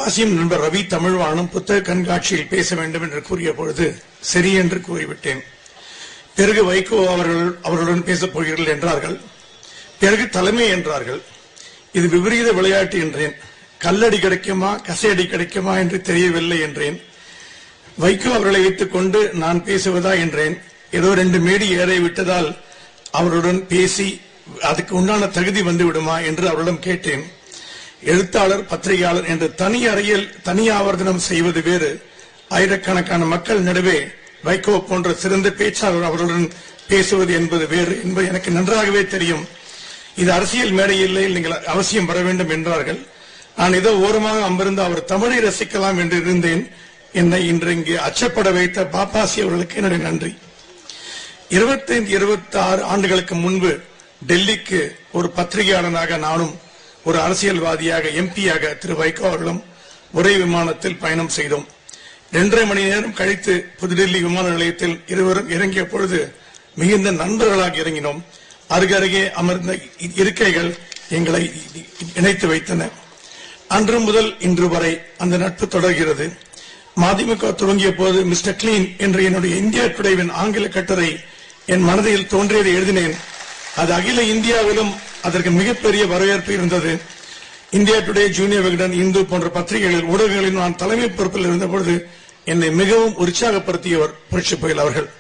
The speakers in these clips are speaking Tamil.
காசிம் நண்பர் ரவி தமிழ்வாணம் புத்தக கண்காட்சியில் பேச வேண்டும் என்று கூறிய பொழுது சரி என்று கூறிவிட்டேன் பிறகு வைகோ அவர்கள் அவர்களுடன் பேசப் போகிறீர்கள் என்றார்கள் பிறகு தலைமை என்றார்கள் இது விபரீத விளையாட்டு என்றேன் கல்லடி கிடைக்குமா கசையடி கிடைக்குமா என்று தெரியவில்லை என்றேன் வைகோ அவர்களை வைத்துக் கொண்டு நான் பேசுவதா என்றேன் ஏதோ ரெண்டு மேடி ஏற விட்டதால் அவருடன் பேசி அதுக்கு உண்டான தகுதி வந்து விடுமா என்று அவரிடம் கேட்டேன் எழுத்தாளர் பத்திரிகையாளர் என்று தனி அறையில் தனி ஆவர்த்தனம் செய்வது வேறு ஆயிரக்கணக்கான மக்கள் நடுவே வைகோ போன்ற சிறந்த பேச்சாளர் அவர்களுடன் பேசுவது என்பது வேறு என்பது எனக்கு நன்றாகவே தெரியும் இது அரசியல் மேடையில் நீங்கள் அவசியம் வர வேண்டும் என்றார்கள் நான் ஏதோ ஓரமாக அமர்ந்து அவர் தமிழை ரசிக்கலாம் என்று இருந்தேன் என்னை இன்று இங்கு அச்சப்பட வைத்த பாப்பாசி அவர்களுக்கு என்னுடைய நன்றி இருபத்தைந்து இருபத்தி ஆறு ஆண்டுகளுக்கு முன்பு டெல்லிக்கு ஒரு பத்திரிகையாளனாக நானும் ஒரு அரசியல்வாதியாக எம்பியாக திரு வைகோ அவர்களும் ஒரே விமானத்தில் பயணம் செய்தோம் இரண்டரை மணி நேரம் கழித்து புதுடெல்லி விமான நிலையத்தில் இருவரும் இறங்கிய பொழுது மிகுந்த நண்பர்களாக இறங்கினோம் அருகருகே அமர்ந்த இருக்கைகள் எங்களை இணைத்து வைத்தன அன்று முதல் இன்று வரை அந்த நட்பு தொடர்கிறது மதிமுக துவங்கிய போது மிஸ்டர் கிளீன் என்ற என்னுடைய இந்தியா டுடேவின் ஆங்கில கட்டுரை என் மனதில் தோன்றியதை எழுதினேன் அது அகில இந்தியாவிலும் அதற்கு மிகப்பெரிய வரவேற்பு இருந்தது India Today junior Vikatan Hindu போன்ற பத்திரிகைகளில் ஊடகங்களில் நான் தலைமை பொறுப்பில் இருந்தபொழுது என்னை மிகவும் உற்சாகப்படுத்தியவர் புரட்சி புயல் அவர்கள்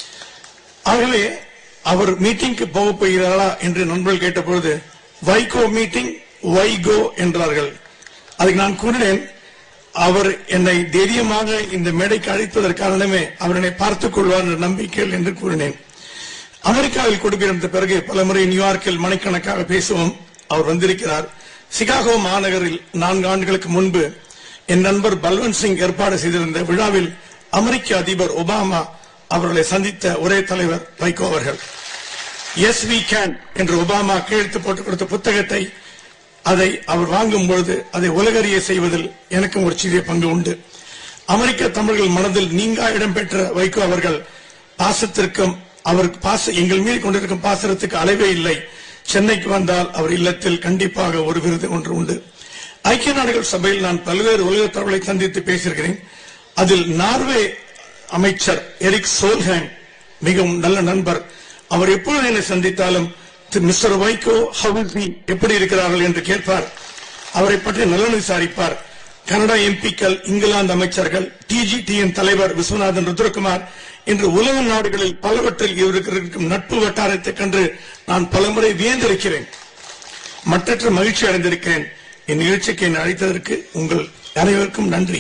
ஆகவே அவர் மீட்டிங்க்கு போக போகிறாரா என்று நண்பர்கள் கேட்டபொழுது வைகோ மீட்டிங் வைகோ என்றார்கள் அதுக்கு நான் கூறினேன் அவர் என்னை தைரியமாக இந்த மேடைக்கு அழைப்பதற்கு காரணமே அவர் என்னை பார்த்துக் கொள்வார் என்ற நம்பிக்கையில் என்று கூறினேன் அமெரிக்காவில் கொடுப்பிருந்த பிறகு பலமுறை நியூயார்க்கில் மணிக்கணக்காக பேசுவோம் அவர் வந்திருக்கிறார் சிகாகோ மாநகரில் நான்கு ஆண்டுகளுக்கு முன்பு என் நண்பர் பல்வந்த் சிங் ஏற்பாடு செய்திருந்த விழாவில் அமெரிக்க அதிபர் ஒபாமா அவர்களை சந்தித்த ஒரே தலைவர் வைகோ அவர்கள் எஸ் வி கேன் என்று ஒபாமா கையெழுத்து போட்டுக் கொடுத்த புத்தகத்தை அதை அவர் வாங்கும் பொழுது அதை உலகறிய செய்வதில் எனக்கும் ஒரு சிறிய பங்கு உண்டு அமெரிக்க தமிழர்கள் மனதில் நீங்கா இடம்பெற்ற வைகோ அவர்கள் பாசத்திற்கும் அவர் பாச எங்கள் மீது கொண்டிருக்கும் பாசனத்துக்கு அளவே இல்லை சென்னைக்கு வந்தால் அவர் இல்லத்தில் கண்டிப்பாக ஒரு விருது ஒன்று உண்டு ஐக்கிய நாடுகள் சபையில் நான் பல்வேறு உலக தலைவர்களை சந்தித்து பேசியிருக்கிறேன் அதில் நார்வே அமைச்சர் எரிக் சோல்ஹேம் மிகவும் நல்ல நண்பர் அவர் எப்பொழுது என்னை சந்தித்தாலும் மிஸ்டர் வைகோ ஹவுசி எப்படி இருக்கிறார்கள் என்று கேட்பார் அவரை பற்றி நலன் விசாரிப்பார் கனடா எம்பிக்கள் இங்கிலாந்து அமைச்சர்கள் டிஜிடியின் தலைவர் விஸ்வநாதன் ருத்ரகுமார் இன்று உலக நாடுகளில் பலவற்றில் இவருக்கு இருக்கும் நட்பு வட்டாரத்தை கண்டு நான் பலமுறை வியந்திருக்கிறேன் மற்றற்ற மகிழ்ச்சி அடைந்திருக்கிறேன் என் நிகழ்ச்சிக்கு என்னை அழைத்ததற்கு உங்கள் அனைவருக்கும் நன்றி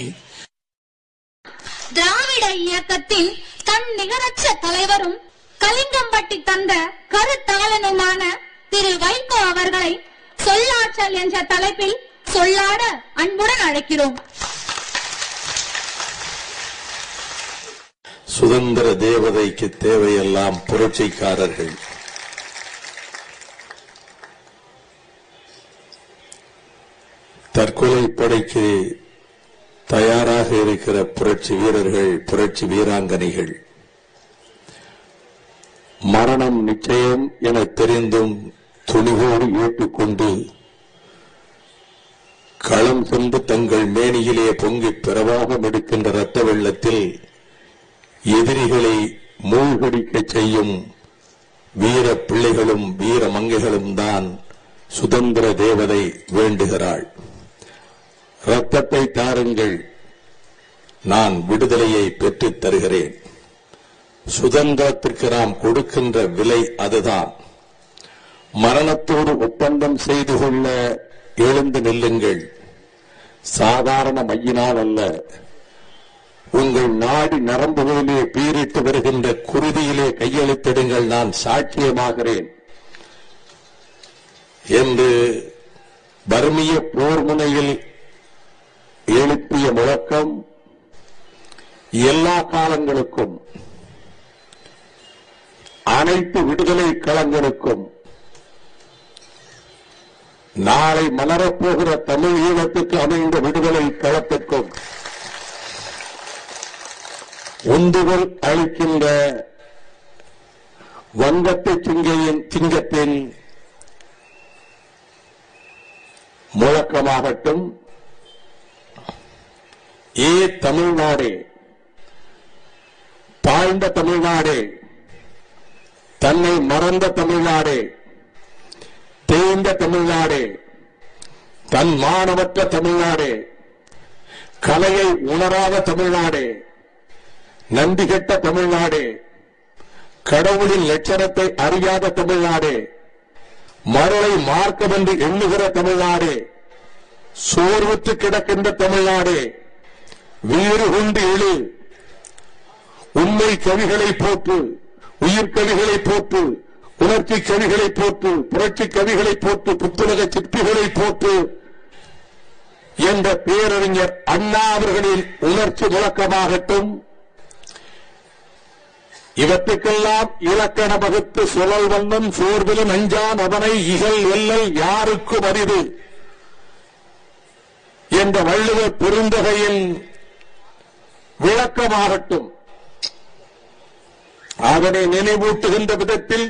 திராவிட இயக்கத்தின் தன் நிகரற்ற தலைவரும் கலிங்கம்பட்டி தந்த கருத்தாளனுமான திரு வைகோ அவர்களை சொல்லாற்றல் என்ற தலைப்பில் சொல்லாட அன்புடன் அழைக்கிறோம் சுதந்திர தேவதைக்கு தேவையெல்லாம் புரட்சிக்காரர்கள் தற்கொலை படைக்கு தயாராக இருக்கிற புரட்சி வீரர்கள் புரட்சி வீராங்கனைகள் மரணம் நிச்சயம் என தெரிந்தும் துணிவோடு ஏற்றுக்கொண்டு களம் சென்று தங்கள் மேனியிலே பொங்கி பிரவாகம் எடுக்கின்ற ரத்த வெள்ளத்தில் எதிரிகளை மூழ்கடிக்க செய்யும் வீர பிள்ளைகளும் வீர மங்கைகளும் தான் சுதந்திர தேவதை வேண்டுகிறாள் ரத்தத்தை தாருங்கள் நான் விடுதலையை பெற்றுத் தருகிறேன் சுதந்திரத்திற்கு நாம் கொடுக்கின்ற விலை அதுதான் மரணத்தோடு ஒப்பந்தம் செய்து கொள்ள எழுந்து நில்லுங்கள் சாதாரண மையினால் அல்ல உங்கள் நாடி நரம்புகளிலே பீரிட்டு வருகின்ற குருதியிலே கையெழுத்திடுங்கள் நான் சாட்சியமாகிறேன் என்று பர்மிய போர் முனையில் எழுப்பிய முழக்கம் எல்லா காலங்களுக்கும் அனைத்து விடுதலை களங்களுக்கும் நாளை மலரப்போகிற தமிழ் ஈழத்துக்கு அமைந்த விடுதலை களத்திற்கும் உந்துதல் அளிக்கின்ற வங்கத்து சிங்கையின் சிங்கத்தின் முழக்கமாகட்டும் ஏ தமிழ்நாடே தாழ்ந்த தமிழ்நாடே தன்னை மறந்த தமிழ்நாடே தேய்ந்த தமிழ்நாடே தன் மானமற்ற தமிழ்நாடே கலையை உணராத தமிழ்நாடே நன்றி கெட்ட தமிழ்நாடே கடவுளின் லட்சணத்தை அறியாத தமிழ்நாடே மருளை மார்க்கமென்று எண்ணுகிற தமிழ்நாடே சோர்வுற்று கிடக்கின்ற தமிழ்நாடே வீறு கொண்டு எழு உண்மை கவிகளை போற்று உயிர் கவிகளை போற்று உணர்ச்சி கவிகளை போற்று புரட்சி கவிகளை போற்று புத்துலக சிற்பிகளை போற்று என்ற பேரறிஞர் அண்ணா அவர்களின் உணர்ச்சி முழக்கமாகட்டும் இவற்றுக்கெல்லாம் இலக்கண வகுத்து சுழல் வண்ணம் சோர்விலும் அஞ்சான் அவனை இகழ் வெல்லல் யாருக்கும் அரிது என்ற வள்ளுவர் பெருந்தகையின் விளக்கமாகட்டும் அதனை நினைவூட்டுகின்ற விதத்தில்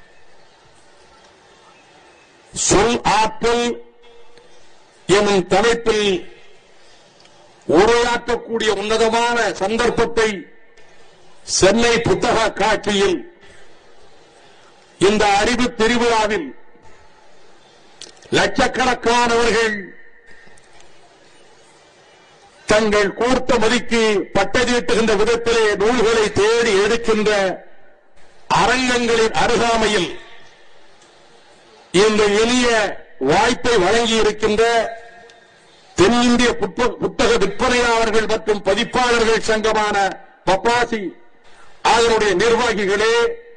சொல் ஆற்றல் எனும் தலைப்பில் உரையாற்றக்கூடிய உன்னதமான சந்தர்ப்பத்தை சென்னை புத்தக காட்சியில் இந்த அறிவு திருவிழாவில் லட்சக்கணக்கானவர்கள் தங்கள் கூர்த்த மதிக்கு பட்டதீட்டுகின்ற விதத்திலே நூல்களை தேடி எடுக்கின்ற அரங்கங்களின் அருகாமையில் இந்த எளிய வாய்ப்பை வழங்கியிருக்கின்ற தென்னிந்திய புத்த- புத்தக விற்பனையாளர்கள் மற்றும் பதிப்பாளர்கள் சங்கமான பப்பாசி அதனுடைய நிர்வாகிகளே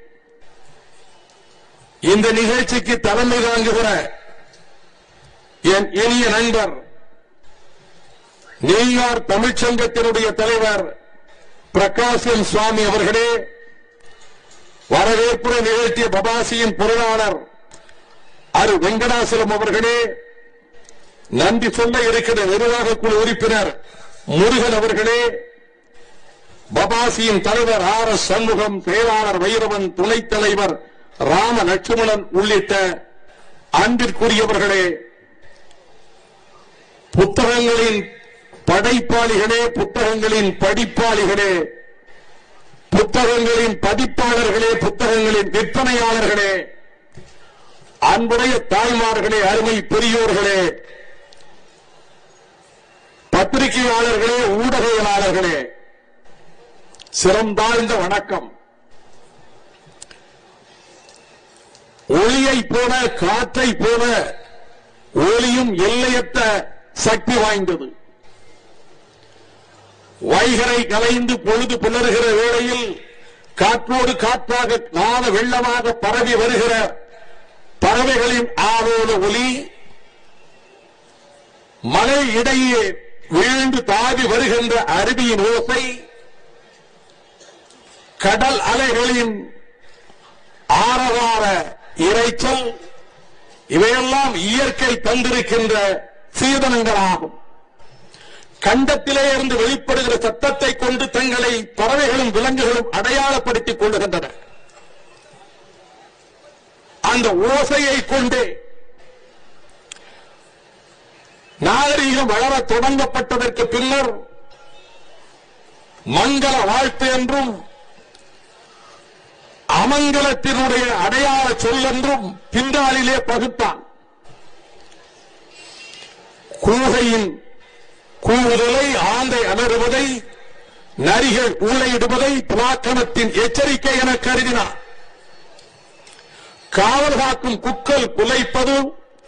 இந்த நிகழ்ச்சிக்கு தலைமை தாங்குகிற என் இனிய நண்பர் நெய்யார் தமிழ்ச்சங்கத்தினுடைய தலைவர் பிரகாசம் சுவாமி அவர்களே வரவேற்புரை நிகழ்த்திய பபாசியின் பொருளாளர் அரு வெங்கடாசலம் அவர்களே நன்றி சொல்ல இருக்கிற நிர்வாக குழு உறுப்பினர் முருகன் அவர்களே பபாசியின் தலைவர் ஆர் எஸ் சண்முகம் செயலாளர் வைரவன் துணைத் தலைவர் ராம லட்சுமணன் உள்ளிட்ட அன்பிற்குரியவர்களே புத்தகங்களின் படைப்பாளிகளே புத்தகங்களின் படிப்பாளிகளே புத்தகங்களின் பதிப்பாளர்களே புத்தகங்களின் விற்பனையாளர்களே அன்புடைய தாய்மார்களே அருமை பெரியோர்களே பத்திரிகையாளர்களே ஊடகவியலாளர்களே சிறந்தாழ்ந்த வணக்கம் ஒளியை போல காற்றை போல ஒளியும் எல்லையற்ற சக்தி வாய்ந்தது வைகரை கலைந்து பொழுது புலருகிற வேளையில் காற்றோடு காற்றாக நாத வெள்ளமாக பரவி வருகிற பறவைகளின் ஆவோல ஒலி மலை இடையே வீழ்ந்து தாவி வருகின்ற அருவியின் ஓசை கடல் அலைகளின் ஆரவார இரைச்சல் இவையெல்லாம் இயற்கை தந்திருக்கின்ற சீதனங்களாகும் கண்டத்திலே இருந்து வெளிப்படுகிற சத்தத்தை கொண்டு தங்களை பறவைகளும் விலங்குகளும் அடையாளப்படுத்திக் கொள்ளுகின்றன அந்த ஓசையை கொண்டே நாகரீகம் வளர தொடங்கப்பட்டதற்கு பின்னர் மங்கள வாழ்த்து என்றும் அமங்கலத்தினுடைய அடையாள சொல் என்றும் பின்னாளிலே பகுத்தான் கூகையின் கூவுதலை ஆந்தை அலறுவதை நரிகள் ஊழையிடுவதை புலாக்கணத்தின் எச்சரிக்கை என கருதினார் காவல் காக்கும் குக்கல் குலைப்பதும்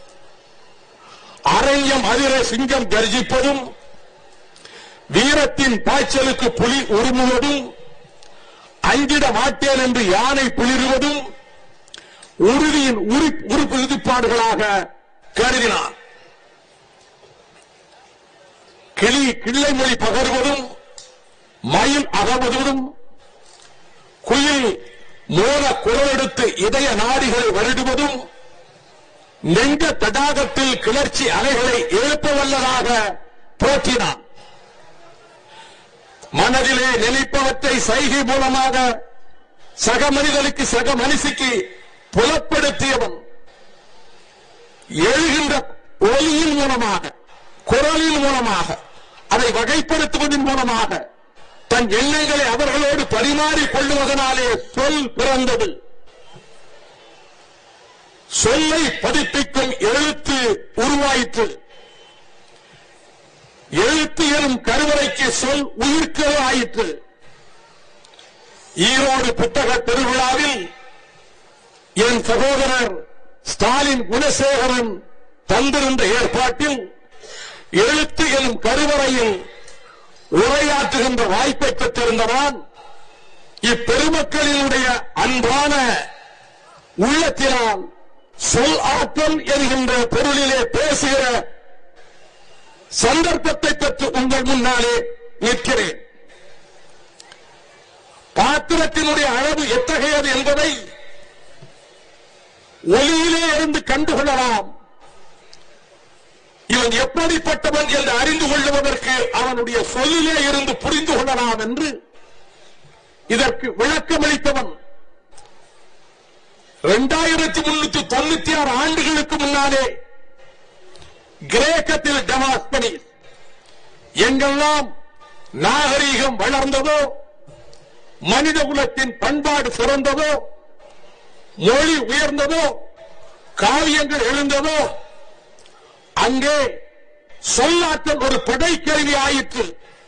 அரண்யம் அதிர சிங்கம் கர்ஜிப்பதும் வீரத்தின் பாய்ச்சலுக்கு புலி உருமுவதும் அஞ்சிட மாட்டேன் என்று யானை பிளிருவதும் உறுதியின் உரி- உறுப்பு உறுதிப்பாடுகளாக கருதினார் கிளி கிள்ளை மொழி பகர்வதும் மயில் அகவதும் குயில் மோன குரலெடுத்து இதய நாடிகளை வருடுவதும் நெஞ்ச தடாகத்தில் கிளர்ச்சி அலைகளை எழுப்ப வல்லதாக போற்றினான் மனதிலே நினைப்பவற்றை சைகை மூலமாக சக மனிதனுக்கு சக மனுஷிக்கு புலப்படுத்தியவன் எழுகின்ற ஒலியின் மூலமாக குரலின் மூலமாக அதை வகைப்படுத்துவதன் மூலமாக தன் எண்ணங்களை அவர்களோடு பரிமாறிக் கொள்ளுவதனாலே சொல் பிறந்தது சொல்லை பதிப்பிக்கும் எழுத்து உருவாயிற்று எழுத்து எனும் கருவறைக்கு சொல் உயிர்க்கல் ஆயிற்று ஈரோடு புத்தக திருவிழாவில் என் சகோதரர் ஸ்டாலின் குணசேகரன் தந்திருந்த ஏற்பாட்டில் எழுத்து எனும் கருவறையில் உரையாற்றுகின்ற வாய்ப்பை பெற்றிருந்த நான் இப்பெருமக்களினுடைய அன்பான உள்ளத்தினால் சொல் ஆற்றல் என்கின்ற பொருளிலே பேசுகிற சந்தர்ப்பத்தை பெற்று உங்கள் முன்னாலே நிற்கிறேன் பாத்திரத்தினுடைய அளவு எத்தகையது என்பதை ஒளியிலே இருந்து கண்டுகொள்ளலாம் இவன் எப்படிப்பட்டவன் என்று அறிந்து கொள்ளுவதற்கு அவனுடைய சொல்லிலே இருந்து புரிந்து கொள்ளலாம் என்று இதற்கு விளக்கமளித்தவன் இரண்டாயிரத்தி முன்னூத்தி தொண்ணூத்தி ஆறு ஆண்டுகளுக்கு முன்னாலே கிரேக்கத்தில் டெமாஸ்தனிஸ் எங்கெல்லாம் நாகரீகம் வளர்ந்ததோ மனித குலத்தின் பண்பாடு சிறந்ததோ மொழி உயர்ந்ததோ காவியங்கள் எழுந்ததோ அங்கே சொல்லாற்றல் ஒரு படைக்கருவி ஆயிற்று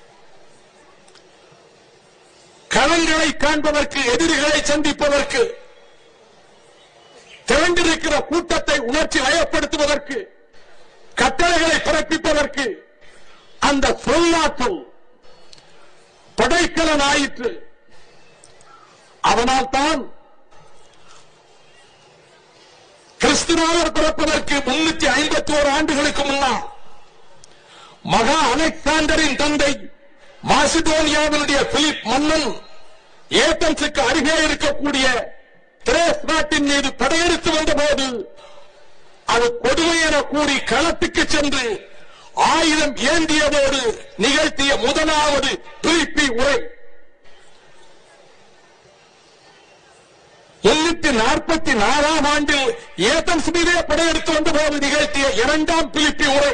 களங்களை காண்பதற்கு எதிரிகளை சந்திப்பதற்கு திரண்டிருக்கிற கூட்டத்தை உணர்ச்சி வயப்படுத்துவதற்கு கட்டளைகளை பிறப்பிப்பதற்கு அந்த சொல்லாற்றல் படைக்கலன் ஆயிற்று அதனால் தான் கிறிஸ்துவாளர் பிறப்பதற்கு முன்னூத்தி ஐம்பத்தி ஓரு ஆண்டுகளுக்கு முன்னால் மகா அலெக்சாண்டரின் தந்தை மாசிடோனியாவினுடைய பிலிப் மன்னன் ஏத்தன்ஸுக்கு அருகே இருக்கக்கூடிய திரேஸ் நாட்டின் மீது படையெடுத்து வந்தபோது அது கொடுமை என கூறி களத்துக்கு சென்று ஆயுதம் ஏந்தியதோடு நிகழ்த்திய முதலாவது பிலிப்பி உரை முன்னூத்தி நாற்பத்தி நாலாம் ஆண்டில் ஏத்தன்ஸ் மீதே படையெடுத்து வந்தபோது நிகழ்த்திய இரண்டாம் பிலிப்பி உரை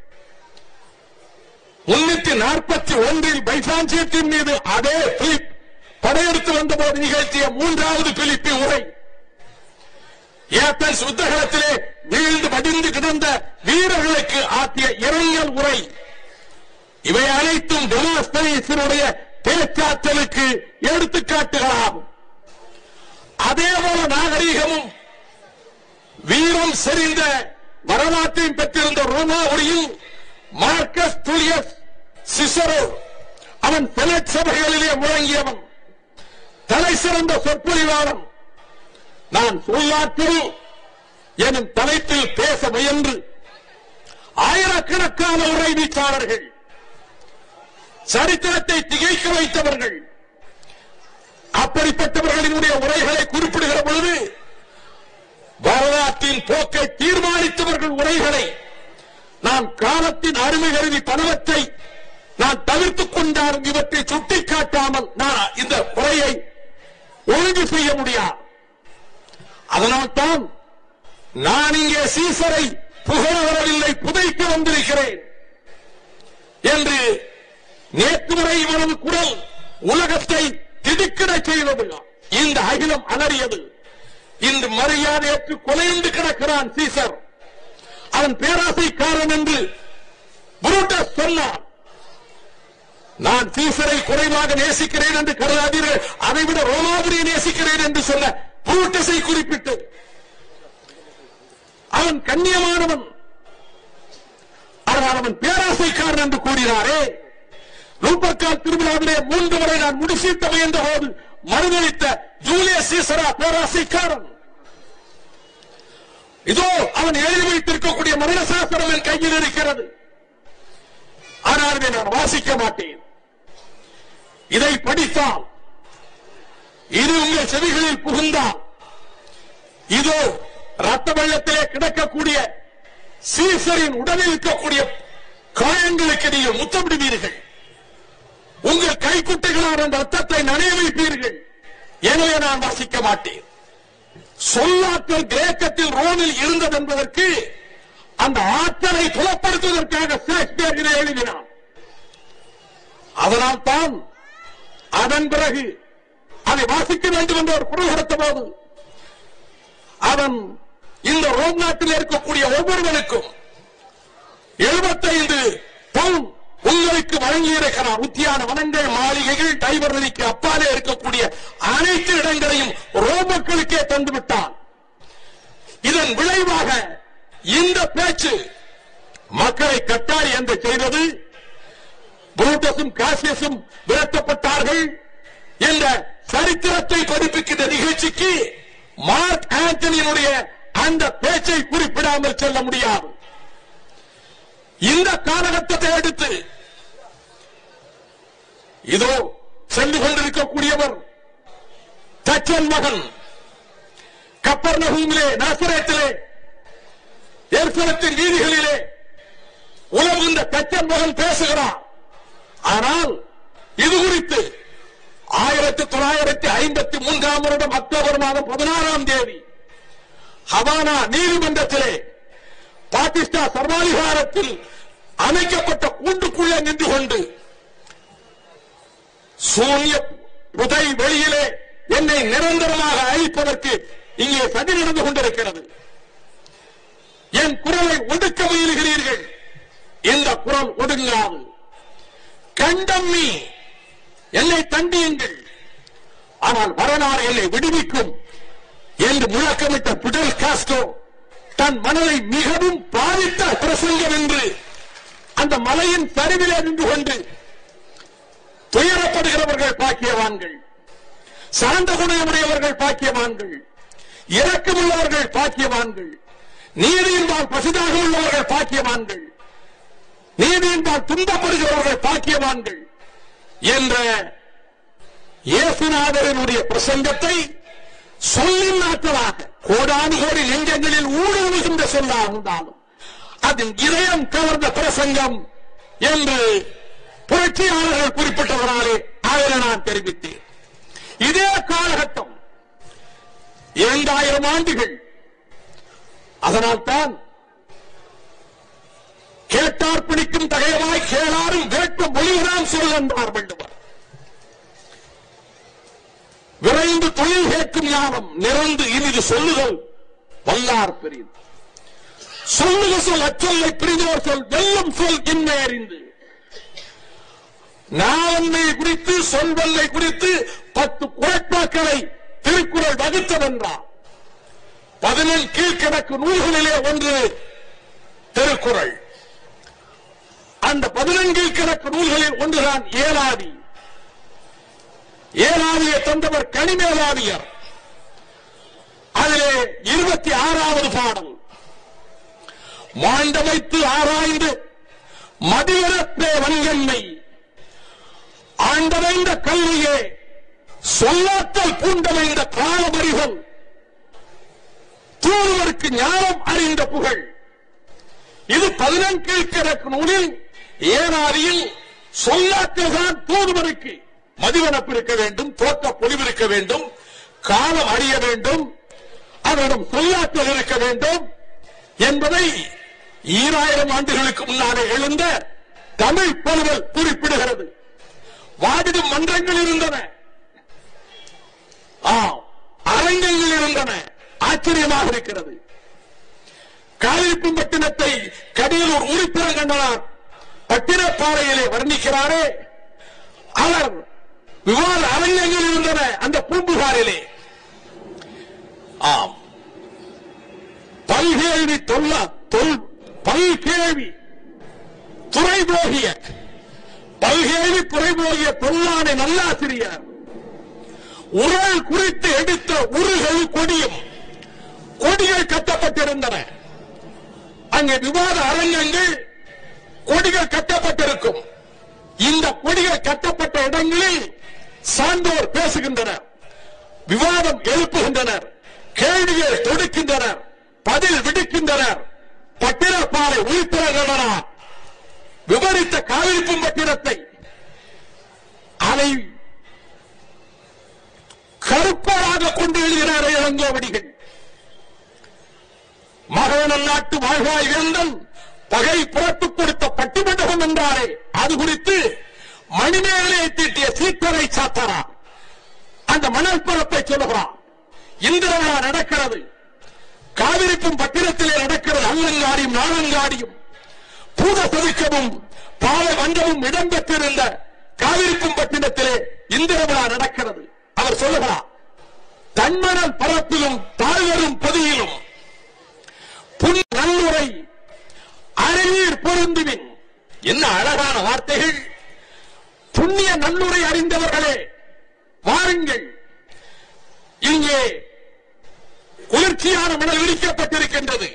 முன்னூத்தி நாற்பத்தி ஒன்றில் பைசான்சியத்தின் மீது அதே பிலிப் படையெடுத்து வந்தபோது நிகழ்த்திய மூன்றாவது பிலிப்பி உரை ஏத்தன்ஸ் யுத்தகலத்திலே வீழ்ந்து மடிந்து கிடந்த வீரர்களுக்கு ஆற்றிய இரங்கல் உரை இவை அனைத்தும் டெமோஸ்தனீசனுடைய பேச்சாற்றலுக்கு எடுத்துக்காட்டுகளாகும் அதே போல நாகரீகமும் வீரம் செறிந்த வரலாற்றையும் பெற்றிருந்த ரோமாவுரியில் மார்க்கஸ் துலியஸ் சிசரோ அவன் செனட் சபைகளிலே முழங்கியவன் தலை சிறந்த சொற்பொழிவாளன் நான் சொல்லாற்றல் எனும் தலைப்பில் பேச முயன்று ஆயிரக்கணக்கான உரை வீச்சாளர்கள் சரித்திரத்தை திகைக்க வைத்தவர்கள் அப்படிப்பட்டவர்களினுடைய உரைகளை குறிப்பிடுகிற பொழுது வரலாற்றின் போக்கை தீர்மானித்தவர்கள் உரைகளை நான் காலத்தின் அருமை கருதி பலவற்றை நான் தவிர்த்துக் கொண்டாலும் இவற்றை சுட்டிக்காட்டாமல் நான் இந்த உரையை ஒழுங்கு செய்ய முடியாது அதனால்தான் நான் இங்கே சீசரை புகழ வரவில்லை புதைக்க வந்திருக்கிறேன் என்று நேற்று வரை இவரது குரல் உலகத்தை திடுக்கிடச் செய்தது இந்த அகிலம் அலறியது இன்று மரியாதையற்று கொலையுண்டு கிடக்கிறான் சீசர் அவன் பேராசைக்காரன் என்று புரூட்டஸ் சொன்னான் நான் சீசரை குறைவாக நேசிக்கிறேன் என்று கருதாதீர்கள் அதைவிட ரோமாபுரியை நேசிக்கிறேன் என்று சொன்ன புரூட்டஸை குறிப்பிட்டு அவன் கண்ணியமானவன் ஆனால் அவன் பேராசைக்காரன் என்று கூறினாரே ரூபக்கால் திருவிழாவிலே மூன்று முறை நான் முடிசீட்ட முயன்ற போது மறுதளித்த ஜூலியஸ் சீசரா பேராசைக்காரன் இதோ அவன் எழுதி வைத்திருக்கக்கூடிய மரண சாஸ்திரம் என் கையில் இருக்கிறது ஆனால் இதை நான் வாசிக்க மாட்டேன் இதை படித்தால் இது உங்கள் செவிகளில் புகுந்தால் இதோ ரத்த வெள்ளத்திலே கிடக்கக்கூடிய சீசரின் உடலில் இருக்கக்கூடிய காயங்களுக்கு நீங்கள் முத்தமிடுவீர்கள் உங்கள் கைக்குட்டைகளால் அந்த ரத்தத்தை நனைய வைப்பீர்கள் எனவே நான் வாசிக்க மாட்டேன் சொல்லாற்றல் கிரேக்கத்தில் ரோமில் இருந்தது என்பதற்கு அந்த ஆற்றலை புலப்படுத்துவதற்காக ஷேக்ஸ்பியர் இதை எழுதினான் அதனால் தான் அதன் பிறகு அதை வாசிக்க வேண்டும் என்று அவர் குரல் கொடுத்த போது அவன் இந்த ரோம் நாட்டில் இருக்கக்கூடிய ஒவ்வொருவனுக்கும் எழுபத்தைந்து பவுன் உங்களுக்கு வழங்கியிருக்கிறார் உத்தியான வனங்கள் மாளிகைகள் டைவர் நதிக்கு அப்பாலே இருக்கக்கூடிய அனைத்து இடங்களையும் ரோம் மக்களுக்கே தந்து விட்டான் இதன் விளைவாக இந்த பேச்சு மக்களை கட்டாரி என்று செய்தது புரூட்டஸும் காசியஸும் விரட்டப்பட்டார்கள் என்ற சரித்திரத்தை படிப்பிக்கின்ற நிகழ்ச்சிக்கு மார்க் ஆண்டனியினுடைய அந்த பேச்சை குறிப்பிடாமல் செல்ல முடியாது இந்த காலகட்டத்தை அடுத்து இதோ சென்று கொண்டிருக்கக்கூடியவர் தச்சன் மகன் கப்பர் நகூமிலே நாசரேத்திலே எருசலத்தின் வீதிகளிலே உலகுந்த தச்சன் மகன் பேசுகிறார் ஆனால் இது குறித்து ஆயிரத்தி தொள்ளாயிரத்தி ஐம்பத்தி மூன்றாம் வருடம் அக்டோபர் மாதம் பதினாறாம் தேதி ஹவானா நீதிமன்றத்திலே பாகிஸ்தான் சர்வாதிகாரத்தில் அமைக்கப்பட்ட கூண்டுக்குள்ளே நின்று கொண்டு சூரிய புதை வெளியிலே என்னை நிரந்தரமாக அழிப்பதற்கு இங்கே சதி நடந்து கொண்டிருக்கிறது என் குரலை ஒடுக்க முயலுகிறீர்கள் இந்த குரல் ஒடுங்காது கண்டம்மி என்னை தண்டியுங்கள் ஆனால் வரலாறு என்னை விடுவிக்கும் என்று முழக்கமிட்ட பிடல் காஸ்டோ தன் மனதை மிகவும் பாதித்த பிரசங்கம் என்று அந்த மலையின் சரிவிலே நின்று கொண்டு துயரப்படுகிறவர்கள் பாக்கியவான்கள் சார்ந்த குணமுடையவர்கள் பாக்கியவான்கள் இரக்கமுள்ளவர்கள் பாக்கியவான்கள் நீதியின்பால் பசுதாக உள்ளவர்கள் பாக்கியவான்கள் நீதியின்பால் துன்பப்படுகிறவர்கள் பாக்கியவான்கள் என்ற இயேசுநாதரனுடைய பிரசங்கத்தை சொல்லின் நாட்களாக கோடானு கோடி நெஞ்சங்களில் ஊடுருவுகின்ற சொல்லாக இருந்தாலும் அதன் இதயம் கவர்ந்த பிரசங்கம் என்று புரட்சியாளர்கள் குறிப்பிட்டவராலே அதை நான் தெரிவித்தேன் இதே காலகட்டம் இரண்டாயிரம் ஆண்டுகள் அதனால்தான் கேட்டார் பிடிக்கும் தகையமாய் கேளாரும் வேட்டும் மொழிகிறான் சொல் என்றார் வள்ளுவர் விரைந்து தொழில் கேட்கும் ஞானம் நிறந்து இனிது சொல்லுதல் வல்லார் பெரியது சொல்லுக சொல் அச்சொல்லை பிரிந்தோர் சொல் வெல்லும் சொல் இன்மை அறிந்து நாவன்மை குறித்து சொல்வல்லை குறித்து பத்து குறைப்பாக்களை திருக்குறள் வகுத்ததென்றார் பதினெண் கீழ்கணக்கு நூல்களிலே ஒன்று திருக்குறள் அந்த பதினெண்கீழ் கணக்கு நூல்களில் ஒன்றுதான் ஏலாதி ஏலாதியை தந்தவர் கனிமேலாதியர் அதிலே இருபத்தி ஆறாவது பாடல் மாண்டமைத்து ஆராய்ந்து மதிவரப்பே வன்கண்மை ஆண்டமைந்த கல்வியே சொல்லாத்தல் பூண்டமைந்த காலமறிகள் தூதுவருக்கு ஞானம் அறிந்த புகழ் இது பதினெண்கீழ் கிழக்கு நூலில் ஏனாதியில் சொல்லாற்றல் தான் தூதுவருக்கு மதிவனப்பு இருக்க வேண்டும் தோற்ற பொலிவு இருக்க வேண்டும் காலம் அறிய வேண்டும் அவரிடம் சொல்லாற்றல் இருக்க வேண்டும் என்பதை ஈராயிரம் ஆண்டுகளுக்கு முன்னாலே எழுந்த தமிழ் பருவல் குறிப்பிடுகிறது வாடிடும் மன்றங்கள் இருந்தன ஆம், அரங்கங்கள் இருந்தன ஆச்சரியமாக இருக்கிறது காலிப்பும் பட்டினத்தை கடியலூர் உறுப்பினர் கண்டனார் பட்டினப்பாறையிலே வர்ணிக்கிறாரே அவர் விவாத அரங்கங்கள் இருந்தன அந்த பூம்புகாரிலே ஆம் பல்கேள்வி தொல்ல தொல் பல்கேள்வி துறைபோகிய பல்கேள்வி துறைபோகிய தொல்லானை நல்லாசிரியர் உரல் குறித்து எடுத்த உருகள் கொடியும் கொடிகள் கட்டப்பட்டிருந்தன அங்கே விவாத அரங்கங்கள் கொடிகள் கட்டப்பட்டிருக்கும் இந்த கொடிகள் கட்டப்பட்ட இடங்களில் சான்றோர் பேசுகின்றனர் விவாதம் எழுப்புகின்றனர் கேள்விகள் தொடுக்கின்றனர் பதில் விடுக்கின்றனர் பட்டினப்பாறை உயிர்ப்பிறர்களா விவரித்த காவிரிப்பும் பட்டினத்தை அதை கருப்பராக கொண்டு எழுதினார் இளங்கோவடிகள் மகவனல் நாட்டு வாழ்வாய் வேந்தன் பகை புறத்துக் கொடுத்த பட்டிமண்டபம் என்றாரே அது குறித்து மணிமேகலை தீட்டிய சீட்டரை சாத்தரா அந்த மணல் பரப்பை சொல்லுகிறான் இந்திர விழா நடக்கிறது காவிரிப்பும் பட்டினத்திலே நடக்கிறது அல்லங்காடியும் நாளங்காடியும் பூத சதுக்கமும் பால வங்கமும் இடம்பெற்றிருந்த காவிரிப்பும் பட்டினத்திலே இந்திர விழா நடக்கிறது அவர் சொல்லுகிறார் தன்மணல் பரப்பிலும் தாழ்வரும் பொதியிலும் புன் நல்லுரை அறிவீர் பொருந்துவின் என்ன அழகான வார்த்தைகள் புண்ணிய நல்லுரை அறிந்தவர்களே வாருங்கள் இங்கே குளிர்ச்சியான மணல் விரிக்கப்பட்டிருக்கின்றது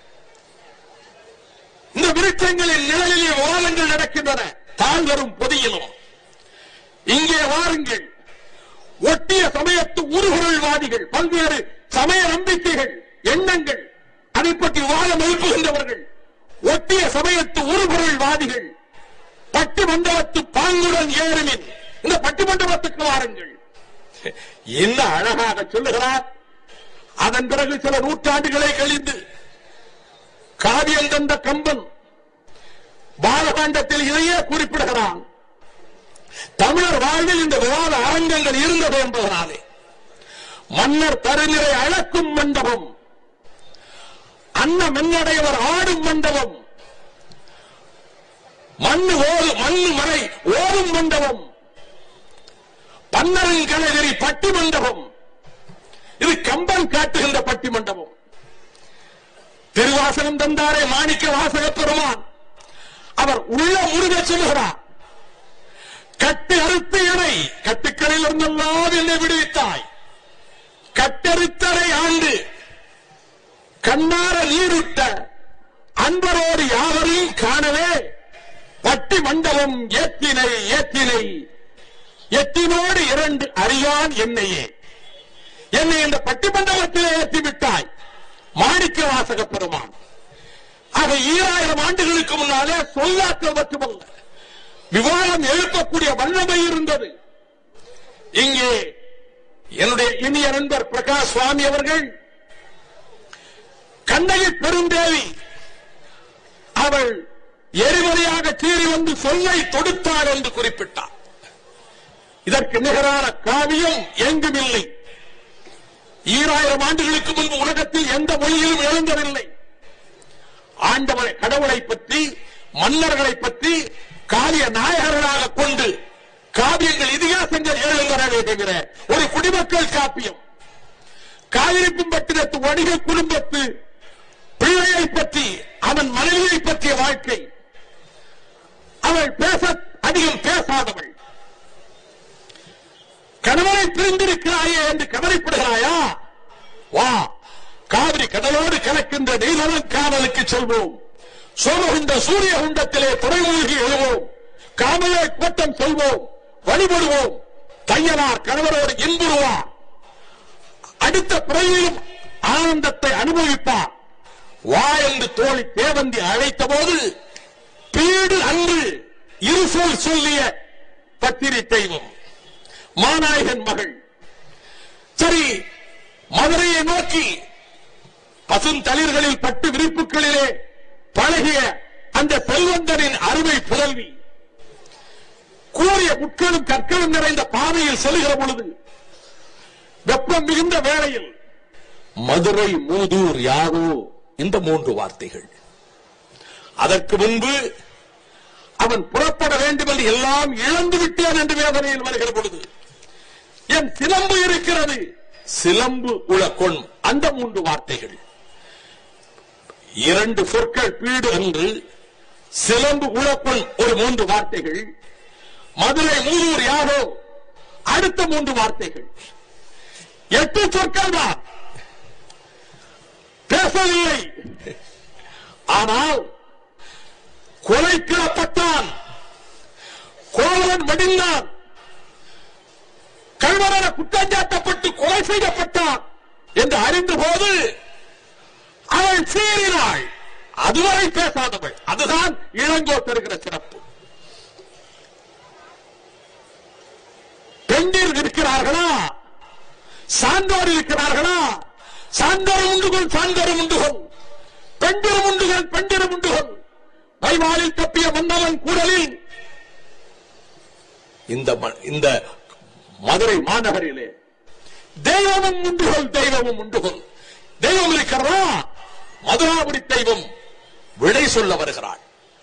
இந்த விருட்சங்களின் நிழலிலே ஓலங்கள் நடக்கின்றன தாழ்வரும் பொதியிலும் இங்கே வாருங்கள் ஒட்டிய சமயத்து உருகுரல்வாதிகள் பல்வேறு சமய நம்பிக்கைகள் எண்ணங்கள் அதை பற்றி வாதம் எழுப்புகின்றவர்கள் ஒட்டிய சமயத்து உருகுரல்வாதிகள் பட்டிமண்டபத்து பாங்குடன் ஏறுமின் இந்த பட்டிமண்டபத்துக்கு வாருங்கள் என்ன அழகாக சொல்லுகிறார் அதன் பிறகு சில நூற்றாண்டுகளை கழிந்து காவியம் தந்த கம்பன் பாலகாண்டத்தில் இதையே குறிப்பிடுகிறான் தமிழர் வாழ்வில் இந்த விவாத அரங்கங்கள் இருந்தது என்பதனாலே மன்னர் தருநிலை அழக்கும் மண்டபம் அன்ன மன்னடையவர் ஆடும் மண்டபம் மண்ணு ஓடு மண்ணு மலை ஓடும் மண்டபம் பன்னரின் கனகிரி பட்டி மண்டபம் இது கம்பன் காட்டுகின்ற பட்டி மண்டபம் திருவாசகம் தந்தாரே மாணிக்க வாசக பெருமான் அவர் உள்ள முருக சொல்லுகிறார் கட்டு அறுத்து எனை கட்டுக்களில் இருந்தெல்லாம் என்னை விடுவித்தாய் கட்டறுத்தரை ஆண்டு கண்ணார நீருட்ட அன்பரோடு யாவரையும் காணவே பட்டி மண்டபம் ஏத்தினை ஏத்தினை எத்தினோடு இரண்டு அறியான் என்னையே என்னை இந்த பட்டி மண்டபத்திலே ஏற்றி விட்டாய் மாணிக்க வாசக பெருமான் ஆக ஈராயிரம் ஆண்டுகளுக்கு முன்னாலே சொல்லாக்கள் மட்டுமல்ல விவாதம் எழுப்பக்கூடிய வல்லமை இருந்தது இங்கே என்னுடைய இனிய நண்பர் பிரகாஷ் சுவாமி அவர்கள் கண்ணகி பெருந்தேவி அவள் எரிமலையாக சீறி வந்து சொல்லை தொடுத்தார் என்று குறிப்பிட்டார் இதற்கு நிகரான காவியம் எங்கும் இல்லை ஈராயிரம் ஆண்டுகளுக்கு முன்பு உலகத்தில் எந்த மொழியிலும் எழுந்ததில்லை ஆண்டவரை கடவுளை பற்றி மன்னர்களை பற்றி காவிய நாயகர்களாக கொண்டு காவியங்கள் இதிகாசங்கள் எழுந்தனவே தவிர ஒரு குடிமக்கள் காப்பியம் காவிரிப்பும் பட்டினத்து வணிக குடும்பத்து பிள்ளையை பற்றி அவன் மனைவியை பற்றிய வாழ்க்கை அவள் பேச அதிகம் பேசாதவள் கணவனை பிரிந்திருக்கிறாயே என்று கவலைப்படுகிறாயா வா காவிரி கடலோடு கலக்கின்ற நீலவன் காதலுக்கு செல்வோம் சோமகுண்ட சூரிய குண்டத்திலே துறைமூழ்கி எழுவோம் காமலே கூட்டம் செல்வோம் வழிபடுவோம் தையனார் கணவரோடு இன்புறுவார் அடுத்த பிறவியிலும் ஆனந்தத்தை அனுபவிப்பார் வா என்று தோழி தேவந்தி அழைத்த போது பீடு அன்று இருசொல் சொல்லிய பத்திரி தெய்வம் மாநாயகன் மகள் சரி மதுரையை நோக்கி பசுந்தளிர்களில் பட்டு விரிப்புகளிலே பழகிய அந்த செல்வந்தரின் அருமை புதல்வி கூறிய முட்களும் கற்களும் நிறைந்த பாதையில் செல்கிற பொழுது வெப்பம் மிகுந்த வேளையில் மதுரை மூதூர் யாரோ இந்த மூன்று வார்த்தைகள் அதற்கு முன்பு அவன் புறப்பட வேண்டும் என்று எல்லாம் இழந்து விட்டேன் என்று வேதனையில் வருகிற பொழுது என் சிலம்பு இருக்கிறது சிலம்பு உளக்கொண் அந்த மூன்று வார்த்தைகள் இரண்டு சொற்கள் பீடு என்று சிலம்பு உளக்கொண் ஒரு மூன்று வார்த்தைகள் மதுரை மூதூர் யாரோ அடுத்த மூன்று வார்த்தைகள் எட்டு சொற்கள் தான் பேசவில்லை ஆனால் கொலைக்கிடப்பட்டான் கோவலன் மடிந்தான் கல்வரென குற்றஞ்சாட்டப்பட்டு கொலை செய்யப்பட்டான் என்று அறிந்த போது அவள் சீறினாள் அதுவரை பேசாதவள் அதுதான் இளங்கோ தருகிற சிறப்பு பெண்டில் இருக்கிறார்களா சான்றோர் இருக்கிறார்களா சான்றோர் உண்டுகொள் சான்றோரும் உண்டுகொள் பெண்டிரும் உண்டுகள் பெண்டிரும் உண்டுகொள் வைவாலில் தப்பிய மன்னவன் கூடலில் இந்த ம- இந்த மதுரை மாநகரிலே தெய்வமும் உண்டுகொள் தெய்வமும் உண்டுகொள் தெய்வம் இருக்கிறதா மதுராபுரி தெய்வம் விடை சொல்ல வருகிறாள்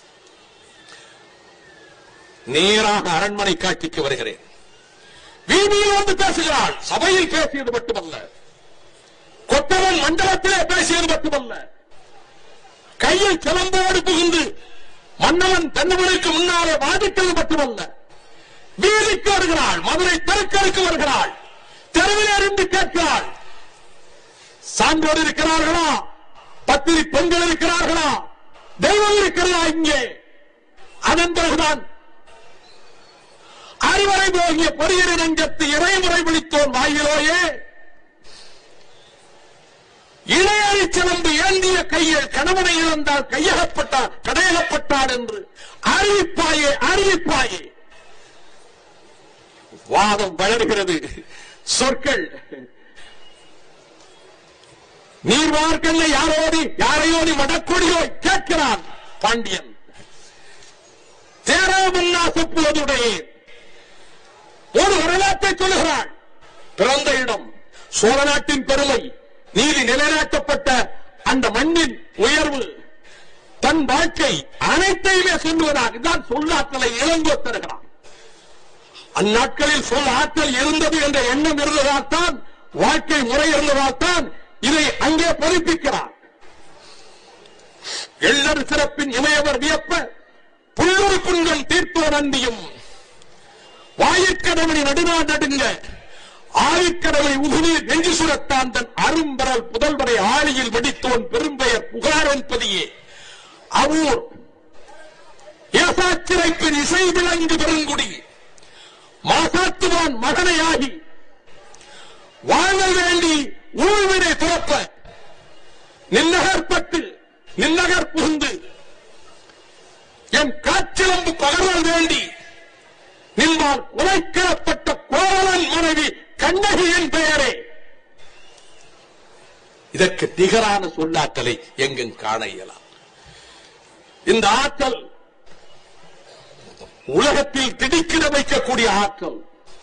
நேராக அரண்மனை காட்சிக்கு வருகிறேன் வீதியில் வந்து பேசுகிறாள் சபையில் பேசியது மட்டுமல்ல கொத்தவன் மண்டலத்திலே பேசியது மட்டுமல்ல கையில் சிலம்போடு புகுந்து மன்னவன் தன்னவனுக்கு முன்னாலே வாதித்தது மட்டுமல்ல வீதிக்கு வருகிறாள் மதுரை தெருக்களுக்கு வருகிறாள் தெருவில் இருந்து கேட்கிறாள் சான்றோர் இருக்கிறார்களா பத்திரி பெண்கள் இருக்கிறார்களா தெய்வம் இருக்கிறதா இங்கே அதன் பிறகுதான் அறிவரை போகிய பொறியரை நெஞ்சத்து இறைமுறை விழித்தோன் வாயிலோயே இளையறி சிலம்பு ஏந்திய கையில் கணவனை இழந்தால் கையகப்பட்டார் கடையகப்பட்டார் என்று அறிவிப்பாயே அறிவிப்பாயே வாதம் வளர்கிறது சொற்கள் நீர்வார்க்கல்ல யாரோடி யாரையோடி மடக்கொடியோ கேட்கிறான் பாண்டியன் தேராமன்னா செப்புவதுடைய ஒரு வரலாற்றை சொல்லுகிறாள் பிறந்த இடம் சோழ நாட்டின் பெருமை நீதி நிலைநாட்டப்பட்ட அந்த மண்ணின் உயர்வு தன் வாழ்க்கை அனைத்தையுமே சொல்லுவதாக இதுதான் சொல்லாற்றலை இளங்கோ தருகிறான் அந்நாட்களில் சொல் ஆற்றல் இருந்தது என்ற எண்ணம் இருந்ததால் தான் வாழ்க்கை முறை இருந்ததால் தான் இதை அங்கே பதிப்பிக்கிறார் எள்ளர் சிறப்பின் இமையவர் வியப்ப புல்லொரு புண்கள் தீர்ப்போர் நந்தியும் வாயிற்கடவனை நடுநாள் நடுங்க ஆழிக்கடவை உகுநீர் நெஞ்சு சுரத்தான் தன் அரும்பரல் புதல்வரை ஆழியில் வெடித்தோன் பெரும்பெயர் புகார் என்பதையே அவூர் ஏசாச்சிறைப்பின் இசை விளங்கு பெருங்குடி மாசாத்துவான் மகனையாகி வாழ்தல் வேண்டி ஊழ்வினை துறப்ப நின்னகர்பட்டு நின்னகர் புகுந்து என் காற்றிலம்பு பகர்தல் வேண்டி நின்பால் உரைக்கிடப்பட்ட கோவலன் மனைவி கண்ணகியின் பெயரே இதற்கு நிகரான சொல்லாற்றலை எங்கும் காண இயலாம் இந்த ஆற்றல் உலகத்தில் திடுக்கிட வைக்கக்கூடிய ஆற்றல்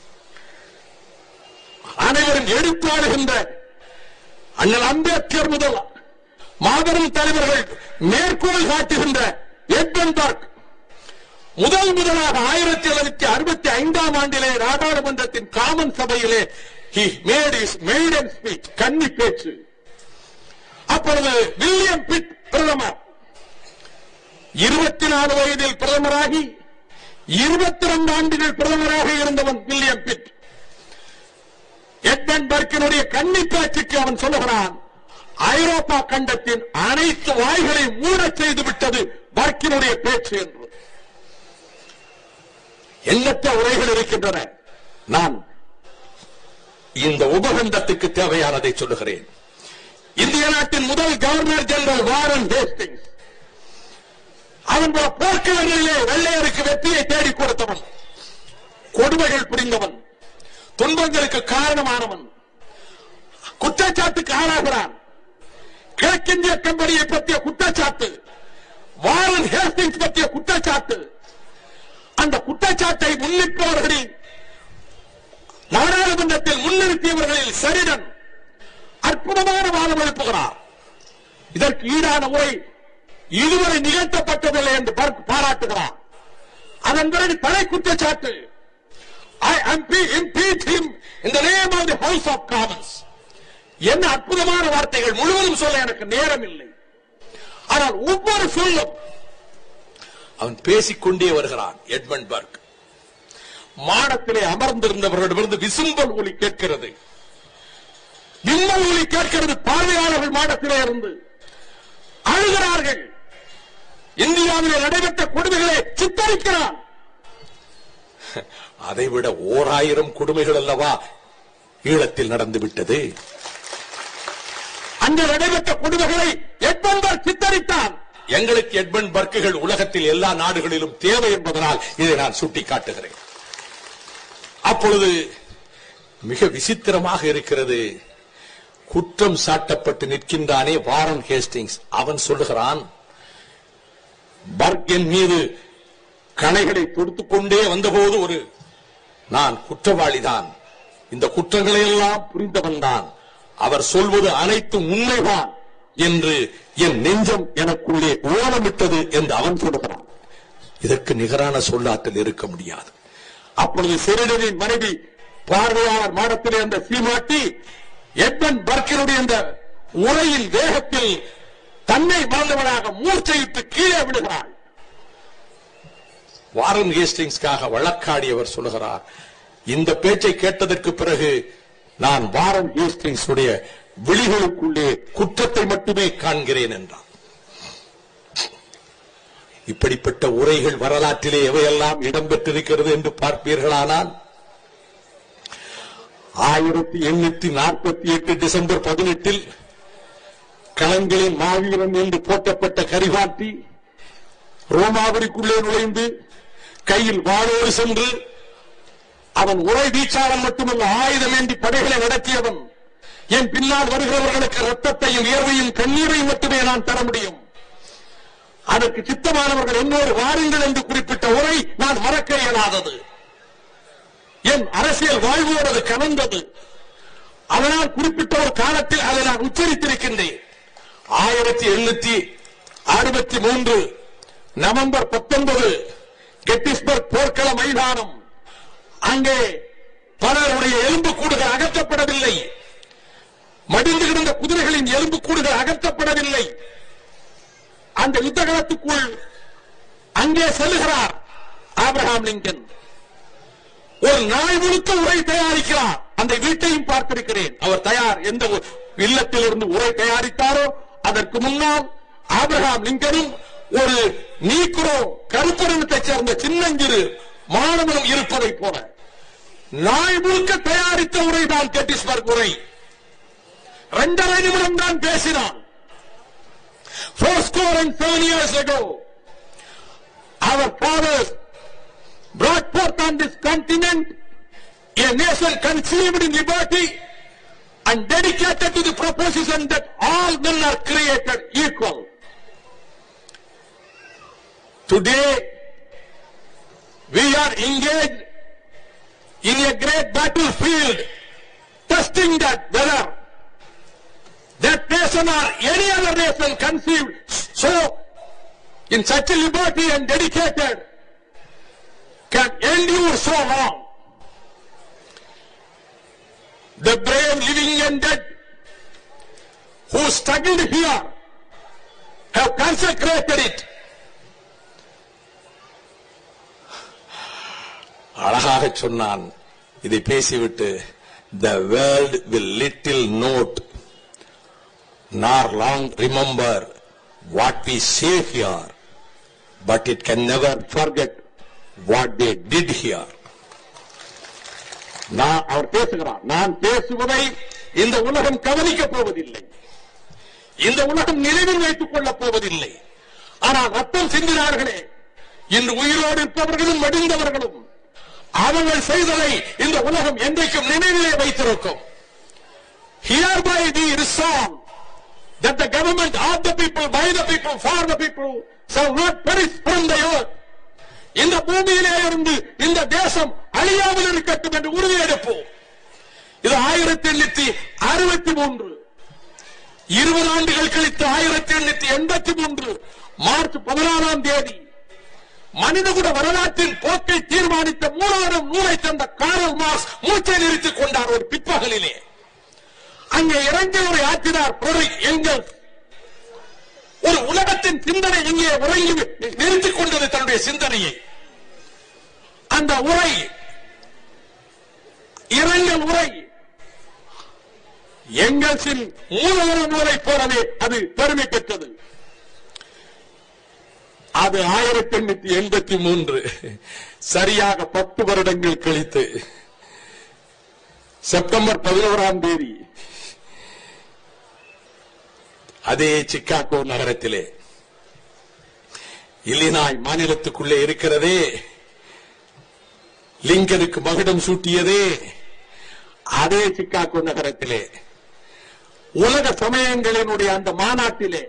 அனைவரும் எடுத்தாடுகின்ற அண்ணல் அம்பேத்கர் முதல் மாபெரும் தலைவர்கள் மேற்கோள் காட்டுகின்ற எட்வன்பர்க் முதல் முதலாக ஆயிரத்தி தொள்ளாயிரத்தி அறுபத்தி ஐந்தாம் ஆண்டிலே நாடாளுமன்றத்தின் காமன் சபையிலே he made his maiden speech கன்னி பேச்சு அப்பொழுது வில்லியம் பிட் பிரதமர் இருபத்தி நாலு வயதில் பிரதமராகி இருபத்தி ரெண்டு ஆண்டுகள் பிரதமராக இருந்தவன் வில்லியம் பிட் எட்மன் பர்க்கினுடைய கன்னி பேச்சுக்கு அவன் சொல்லுகிறான் ஐரோப்பா கண்டத்தின் அனைத்து வாய்களை மூடச் செய்து விட்டது பர்க்கினுடைய பேச்சு என்று எண்ணற்ற உரைகள் இருக்கின்றன நான் இந்த உபகண்டத்துக்கு தேவையானதை சொல்லுகிறேன் இந்திய நாட்டின் முதல் கவர்னர் ஜெனரல் வாரன் ஹேஸ்டிங்ஸ் அவன் பல போர்க்களங்களிலே வெள்ளையருக்கு வெற்றியை தேடிக் கொடுத்தவன் கொடுமைகள் புரிந்தவன் துன்பங்களுக்கு காரணமானவன் குற்றச்சாட்டுக்கு ஆளாகிறான் கிழக்கிந்திய கம்பெனியை பற்றிய குற்றச்சாட்டு வாரன் ஹேஸ்டிங்ஸ் பற்றிய குற்றச்சாட்டு அந்த குற்றச்சாட்டை முன்னிட்டவர்களில் நாடாளுமன்றத்தில் முன்னிறுத்தியவர்களில் சரிடன் அற்புதமான வாதம் எழுப்புகிறார் இதற்கு ஈடான உரை இதுவரை நிகழ்த்தப்பட்டதில்லை என்று பா- பாராட்டுகிறார் அதன் பிறகு தலை குற்றச்சாட்டு I impe- impeach him in the name of the House of Commons. என்ன அற்புதமான வார்த்தைகள் முழுவதும் சொல்ல எனக்கு நேரம் இல்லை ஆனால் ஒவ்வொரு சொல்லும் அவன் பேசிக்கொண்டே வருகிறான் எட்மண்ட் பர்க் மாடத்திலே அமர்ந்திருந்தவர்களிடமிருந்து விசும்பல் ஒலி கேட்கிறது விம்மல் ஒலி கேட்கிறது பார்வையாளர்கள் மாடத்திலே இருந்து அழுகிறார்கள் இந்தியாவிலே நடைபெற்ற கொடுமைகளை சித்தரிக்கிறான் அதைவிட ஓராயிரம் கொடுமைகள் அல்லவா ஈழத்தில் நடந்து விட்டது அங்கே நடைபெற்ற கொடுமைகளை எட்மன்பர் சித்தரித்தான் எங்களுக்கு எட்மண்ட் பர்க்குகள் உலகத்தில் எல்லா நாடுகளிலும் தேவை என்பதனால் இதை நான் சுட்டிக்காட்டுகிறேன் அப்பொழுது மிக விசித்திரமாக இருக்கிறது குற்றம் சாட்டப்பட்டு நிற்கின்றானே வாரன் ஹேஸ்டிங்ஸ் அவன் சொல்லுகிறான் பர்க் என் மீது கணைகளை தொடுத்துக் கொண்டே வந்தபோது ஒரு நான் குற்றவாளிதான் இந்த குற்றங்களை எல்லாம் புரிந்தவன் தான் அவர் சொல்வது அனைத்தும் உண்மைதான் என்று என் நெஞ்சம் எனக்குள்ளே ஓலமிட்டது என்று அவன் சொல்கிறான் இதற்கு நிகரான சொல்லாற்றல் இருக்க முடியாது அப்பொழுது செரிடனின் மனைவி பார்வையாளர் மாடத்திலே அந்த சீமாட்டி எட்மன் பர்க்கினுடைய அந்த உரையின் வேகத்தில் தன்னை மறந்தவனாக மூர்ச்சையிட்டு கீழே விடுகிறாள் வாரன் ஹேஸ்டிங்ஸ்க்காக வழக்காடியவர் சொல்லுகிறார் இந்த பேச்சை கேட்டதற்கு பிறகு நான் வாரன் ஹேஸ்டிங்ஸ் உடைய விழிகளுக்குள்ளே குற்றத்தை மட்டுமே காண்கிறேன் என்றார் இப்படிப்பட்ட உரைகள் வரலாற்றிலே எவையெல்லாம் இடம்பெற்றிருக்கிறது என்று பார்ப்பீர்களானால் ஆயிரத்தி எண்ணூத்தி நாற்பத்தி எட்டு டிசம்பர் பதினெட்டில் களங்களில் மாவீரன் என்று போற்றப்பட்ட கரிகாட்டி ரோமாபுரிக்குள்ளே நுழைந்து கையில் வாளோடு சென்று அவன் உரை வீச்சாளன் மட்டுமல்ல ஆயுதம் ஏந்தி படைகளை நடத்தியவன் என் பின்னால் வருகிறவர்களுக்கு ரத்தத்தையும் வியர்வையும் கண்ணீரையும் மட்டுமே நான் தர முடியும் அதற்கு சித்தமானவர்கள் என்னோடு வாருங்கள் என்று குறிப்பிட்ட உரை நான் மறக்க இயலாதது என் அரசியல் வாழ்வோடு அது கலந்தது அதனால் குறிப்பிட்ட ஒரு காலத்தில் அதை நான் உச்சரித்திருக்கின்றேன் ஆயிரத்தி எண்ணூத்தி அறுபத்தி மூன்று நவம்பர் பத்தொன்பது கெட்டிஸ்பர்க் போர்க்கள மைதானம் அங்கே பலருடைய எலும்பு கூடுகள் அகற்றப்படவில்லை மடிந்து கிடந்த குதிரைகளின் எலும்பு கூடுகள் அகற்றப்படவில்லை அந்த யுத்தகலத்துக்குள் அங்கே செல்லுகிறார் ஆபிரகாம் லிங்கன் ஒரு நாள் முழுக்க உரை தயாரிக்கிறார் அந்த வீட்டையும் பார்த்திருக்கிறேன் அவர் தயார் எந்த ஒரு இல்லத்திலிருந்து உரை தயாரித்தாரோ அதற்கு முன்னால் ஆபிரகாம் லிங்கனும் ஒரு நீக்குரோ கருப்பரனத்தைச் சேர்ந்த சின்னஞ்சிறு மாணவனும் இருப்பதைப் போல நாள் முழுக்க தயாரித்த உரை தான் கெட்டிஸ்பர்க் உரை இரண்டரை நிமிடம் தான் பேசினான் four score and seven years ago, our fathers brought forth on this continent a nation conceived in liberty and dedicated to the proposition that all men are created equal. Today, we are engaged in a great battlefield, testing that whether that nation or any other nation conceived so in such a liberty and dedicated can endure so long. The brave living and dead who struggled here have consecrated it. அழகாக சொன்னான் இதை பேசிவிட்டு the world will little note nor long remember what we say here, but it can never forget what they did here. நான் அவர் பேசுகிறார் நான் பேசுவதை இந்த உலகம் கவனிக்கப் போவதில்லை இந்த உலகம் நினைவில் வைத்துக் கொள்ளப் போவதில்லை ஆனால் ரத்தம் சிந்தினார்களே இன்று உயிரோடு இருப்பவர்களும் மடிந்தவர்களும் அவர்கள் செய்ததை இந்த உலகம் என்றைக்கும் நினைவிலே வைத்திருக்கும் hereby we resolve that the government of the people, by the people, for the people shall not perish from the earth. இந்த பூமியிலே இருந்து இந்த தேசம் அழியாமல் இருக்கட்டும் என்று உறுதியெடுப்போம் இது ஆயிரத்தி எண்ணூத்தி அறுபத்தி மூன்று இருபது ஆண்டுகள் கழித்து ஆயிரத்தி எண்ணூத்தி எண்பத்தி மூன்று மார்ச் பதினாறாம் தேதி மனிதகுல வரலாற்றின் போக்கை தீர்மானித்த மூணாயிரம் நூலை தந்த காரல் மார்க்ஸ் மூச்சை நிறுத்திக் கொண்டார் ஒரு பிற்பகலிலே அங்கே இறங்கி ஒரு ஆற்றினார் பொருள் எங்கள் ஒரு உலகத்தின் சிந்தனை இங்கே உறங்கி நிறுத்திக் கொண்டது தன்னுடைய சிந்தனையை அந்த உரை இரங்கல் உரை எங்கல்ஸின் மூலவர நூலை போலவே அது பெருமை பெற்றது அது ஆயிரத்தி எண்ணூத்தி எண்பத்தி மூன்று சரியாக பத்து வருடங்கள் கழித்து செப்டம்பர் பதினோராம் தேதி அதே சிக்காகோ நகரத்திலே இல்லினாய் மாநிலத்துக்குள்ளே இருக்கிறதே லிங்கனுக்கு மகுடம் சூட்டியதே அதே சிக்காகோ நகரத்திலே உலக சமயங்களினுடைய அந்த மாநாட்டிலே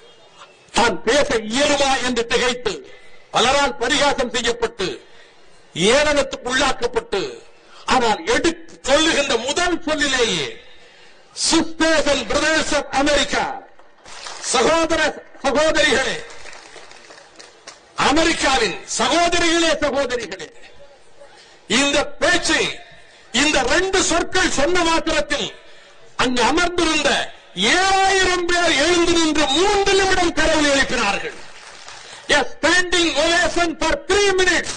தான் பேச இயலுமா என்று திகைத்து பலரால் பரிகாசம் செய்யப்பட்டு ஏளனத்துக்கு உள்ளாக்கப்பட்டு ஆனால் எடுத்து சொல்லுகின்ற முதல் சொல்லிலேயே sisters and brothers of America சகோதர சகோதரிகளே அமெரிக்காவின் சகோதரிகளே சகோதரிகளே இந்த பேச்சை இந்த ரெண்டு சொற்கள் சொன்ன மாத்திரத்தில் அங்கு அமர்ந்திருந்த ஏழாயிரம் பேர் எழுந்து நின்று மூன்று நிமிடம் கரவொலி எழுப்பினார்கள் A standing ovation for three minutes.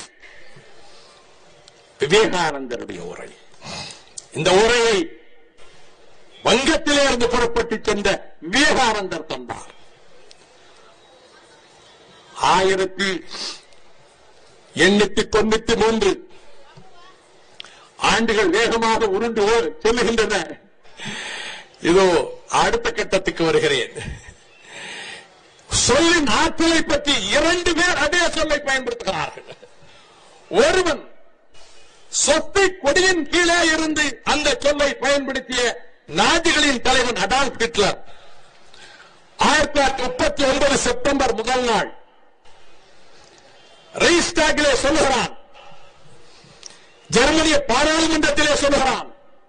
விவேகானந்தருடைய உரை இந்த உரையை வங்கத்திலே இருந்து புறப்பட்டு சென்ற விவேகானந்தர் தந்தார் ஆயிரத்தி எண்ணூத்தி தொண்ணூத்தி மூன்று ஆண்டுகள் வேகமாக உருண்டு ஓ- செல்லுகின்றன இதோ அடுத்த கட்டத்துக்கு வருகிறேன் சொல்லின் ஆற்றலை பற்றி இரண்டு பேர் அதே சொல்லை பயன்படுத்துகிறார்கள் ஒருவன் சொத்தை கொடியின் கீழே இருந்து அந்த சொல்லை பயன்படுத்திய நாஜிகளின் தலைவன் அடால்ப் ஹிட்லர் ஆயிரத்தி தொள்ளாயிரத்தி முப்பத்தி ஒன்பது செப்டம்பர் முதல் நாள் ரெய்ஸ்டாகிலே சொல்லுகிறான் ஜெர்மனிய பாராளுமன்றத்திலே சொல்லுகிறான்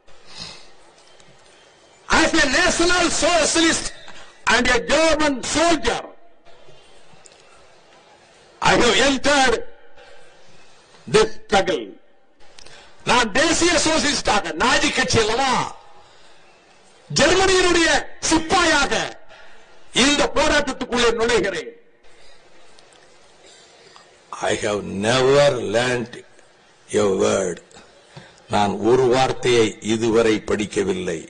as a national socialist and a German soldier, I have entered this struggle. நான் தேசிய சோசியலிஸ்டாக நாஜி கட்சி அல்லவா ஜெர்மனியினுடைய சிப்பாயாக இந்த போராட்டத்துக்குள்ளே நுழைகிறேன் I have never learnt a word நான் ஒரு வார்த்தையை இதுவரை படிக்கவில்லை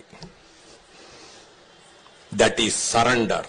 தட் இஸ் சரண்டர்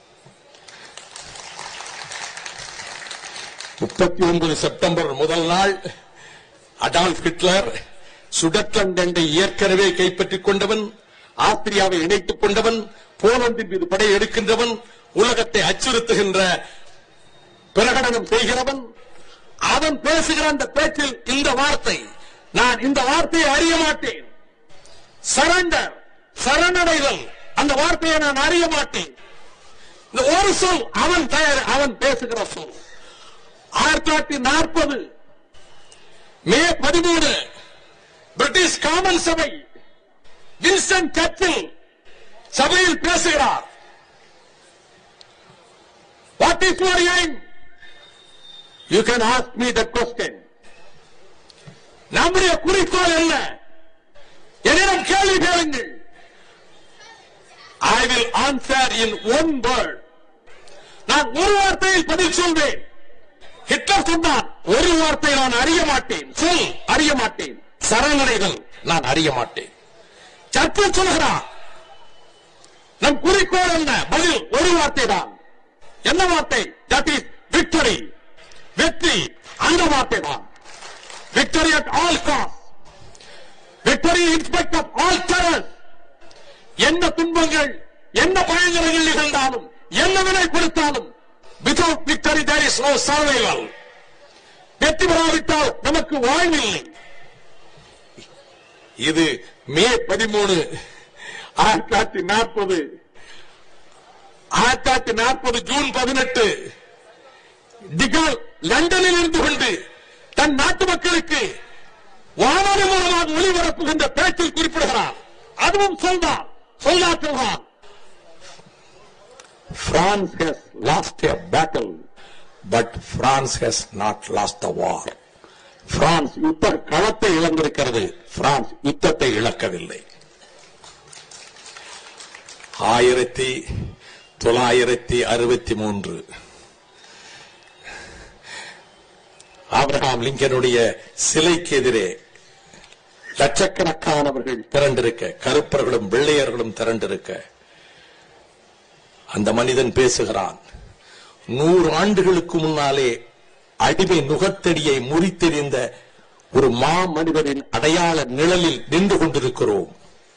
முப்பத்தி ஒன்பது செப்டம்பர் முதல் நாள் அடால்ஃப் ஹிட்லர் சுடற்கண்டை ஏற்கனவே கைப்பற்றிக் கொண்டவன் ஆஸ்திரியாவை இணைத்துக் கொண்டவன் போலந்தின் மீது படை எடுக்கின்றவன் உலகத்தை அச்சுறுத்துகின்ற பிரகடனம் செய்கிறவன் அவன் பேசுகிற அந்த பேச்சில் இந்த வார்த்தை நான் இந்த வார்த்தையை அறிய மாட்டேன் சரண்டர் சரணடைதல் அந்த வார்த்தையை நான் அறிய மாட்டேன் இந்த ஒரு சொல் அவன் தயார் அவன் பேசுகிற சொல் ஆயிரத்தி தொள்ளாயிரத்தி நாற்பது மே பதிமூணு பிரிட்டிஷ் காமன் சபை வின்சன் சர்ச்சில் சபையில் பேசுகிறார் what is your aim you can ask me the question நம்முடைய குறிக்கோள் என்ன என்னிடம் கேள்வி கேளுங்கள் I will answer in one word நான் ஒரு வார்த்தையில் பதில் சொல்வேன் ஹிட்லர் சொன்னான் ஒரு வார்த்தை நான் அறிய மாட்டேன் சொல் அறிய மாட்டேன் சரணடைதல் நான் அறிய மாட்டேன் சர்ச்சில் சொல்கிறான் நம் குறிக்கோள் என்ன பதில் ஒரு வார்த்தை தான் என்ன வார்த்தை தட் இஸ் விக்டரி வெற்றி அந்த வார்த்தை தான் victory at all cost victory in spite of all terrors என்ன துன்பங்கள் என்ன பயங்கரங்கள் நிகழ்ந்தாலும் என்ன விலை கொடுத்தாலும் without victory there is no survival வெற்றி பெறாவிட்டால் நமக்கு வாழ்வில்லை இது மே பதிமூணு ஆயிரத்தி தொள்ளாயிரத்தி நாற்பது ஆயிரத்தி தொள்ளாயிரத்தி நாற்பது ஜூன் பதினெட்டு டிகால் லண்டனில் இருந்து கொண்டு தன் நாட்டு மக்களுக்கு வானொலி மூலமாக ஒளிபரப்புகின்ற பேச்சில் குறிப்பிடுகிறார் அதுவும் சொல்வார் சொல்லாற்றுவார் France has lost a battle, but France has not lost the war. France யுத்த களத்தை இழந்திருக்கிறது பிரான்ஸ் யுத்தத்தை இழக்கவில்லை ஆயிரத்தி தொள்ளாயிரத்தி அறுபத்தி மூன்று ஆபிரகாம் லிங்கனுடைய சிலைக்கு எதிரே லட்சக்கணக்கானவர்கள் திரண்டிருக்க கருப்பர்களும் வெள்ளையர்களும் திரண்டிருக்க அந்த மனிதன் பேசுகிறான் நூறு ஆண்டுகளுக்கு முன்னாலே அடிமை நுகத்தடியை முறித்தெறிந்த ஒரு மா மனிதரின் அடையாள நிழலில் நின்று கொண்டிருக்கிறோம்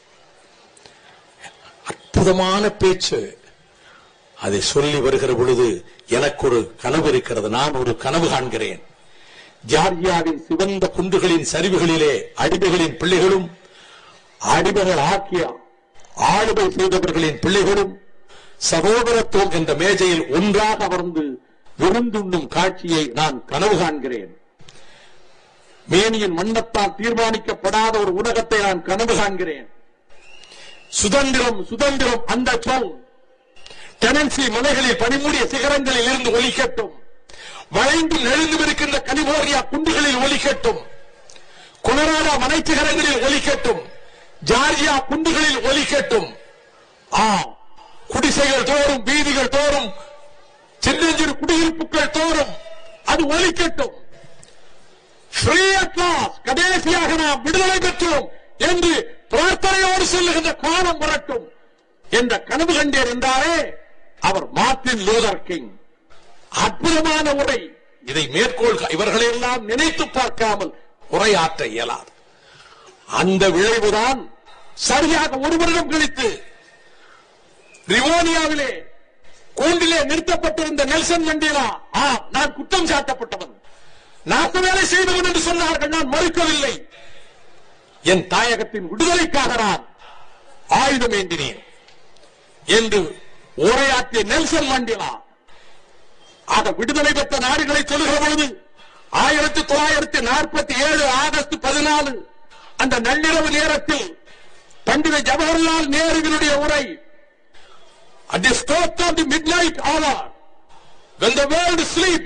அற்புதமான பேச்சு அதை சொல்லி வருகிற பொழுது எனக்கு ஒரு கனவு இருக்கிறது நான் ஒரு கனவு காண்கிறேன் ஜார்ஜியாவின் சிவந்த குன்றுகளின் சரிவுகளிலே அடிமைகளின் பிள்ளைகளும் அடிமைகள் ஆக்கிய ஆளுமை செய்தவர்களின் பிள்ளைகளும் சகோதரத்துவம் என்ற மேஜையில் ஒன்றாக அமர்ந்து விருந்துண்ணும் காட்சியை நான் கனவு காண்கிறேன் மேனியின் வண்ணத்தால் தீர்மானிக்கப்படாத ஒரு உலகத்தை நான் கனவு காண்கிறேன் சுதந்திரம் சுதந்திரம் அந்த சொல் டெனன்சி மலைகளில் பனிமூடிய சிகரங்களில் இருந்து ஒலிக்கட்டும் வளைந்து நெழுந்து இருக்கின்ற கலிபோர்னியா குண்டுகளில் ஒலிக்கட்டும் கொலராடா மலைச்சிகரங்களில் ஒலிக்கட்டும் ஜார்ஜியா குண்டுகளில் ஒலிக்கட்டும் ஆ குடிசைகள் தோறும் வீதிகள் தோறும் சின்னஞ்சிறு குடியிருப்புகள் தோறும் அது ஒலிக்கட்டும் ஃப்ரீ அட்லாஸ் கடைசியாக நாம் விடுதலை பெற்றோம் என்று பிரார்த்தனையோடு சொல்லுகின்ற காலம் வரட்டும் என்ற கனவு கண்டேன் என்றாரே அவர் மார்ட்டின் லூதர் கிங் அற்புதமான உரை இதை மேற்கோள் இவர்களை எல்லாம் நினைத்து பார்க்காமல் உரையாற்ற இயலாது அந்த விளைவுதான் சரியாக ஒரு வருடம் கழித்து ரிவோனியாவிலே கூண்டிலே நிறுத்தப்பட்டிருந்த நெல்சன் மண்டேலா ஆ நான் குற்றம் சாட்டப்பட்டவன் நாட்டு வேலை செய்தவன் என்று சொன்னார்கள் நான் மறுக்கவில்லை என் தாயகத்தின் விடுதலைக்காக நான் ஆயுதம் ஏந்தினேன் என்று உரையாற்றிய நெல்சன் மண்டேலா ஆக விடுதலை பெற்ற நாடுகளை சொல்லுகிற பொழுது ஆயிரத்தி தொள்ளாயிரத்தி நாற்பத்தி ஏழு ஆகஸ்ட் பதினாலு அந்த நள்ளிரவு நேரத்தில் பண்டித ஜவஹர்லால் நேருவினுடைய உரை at the stroke of the midnight hour when the world sleeps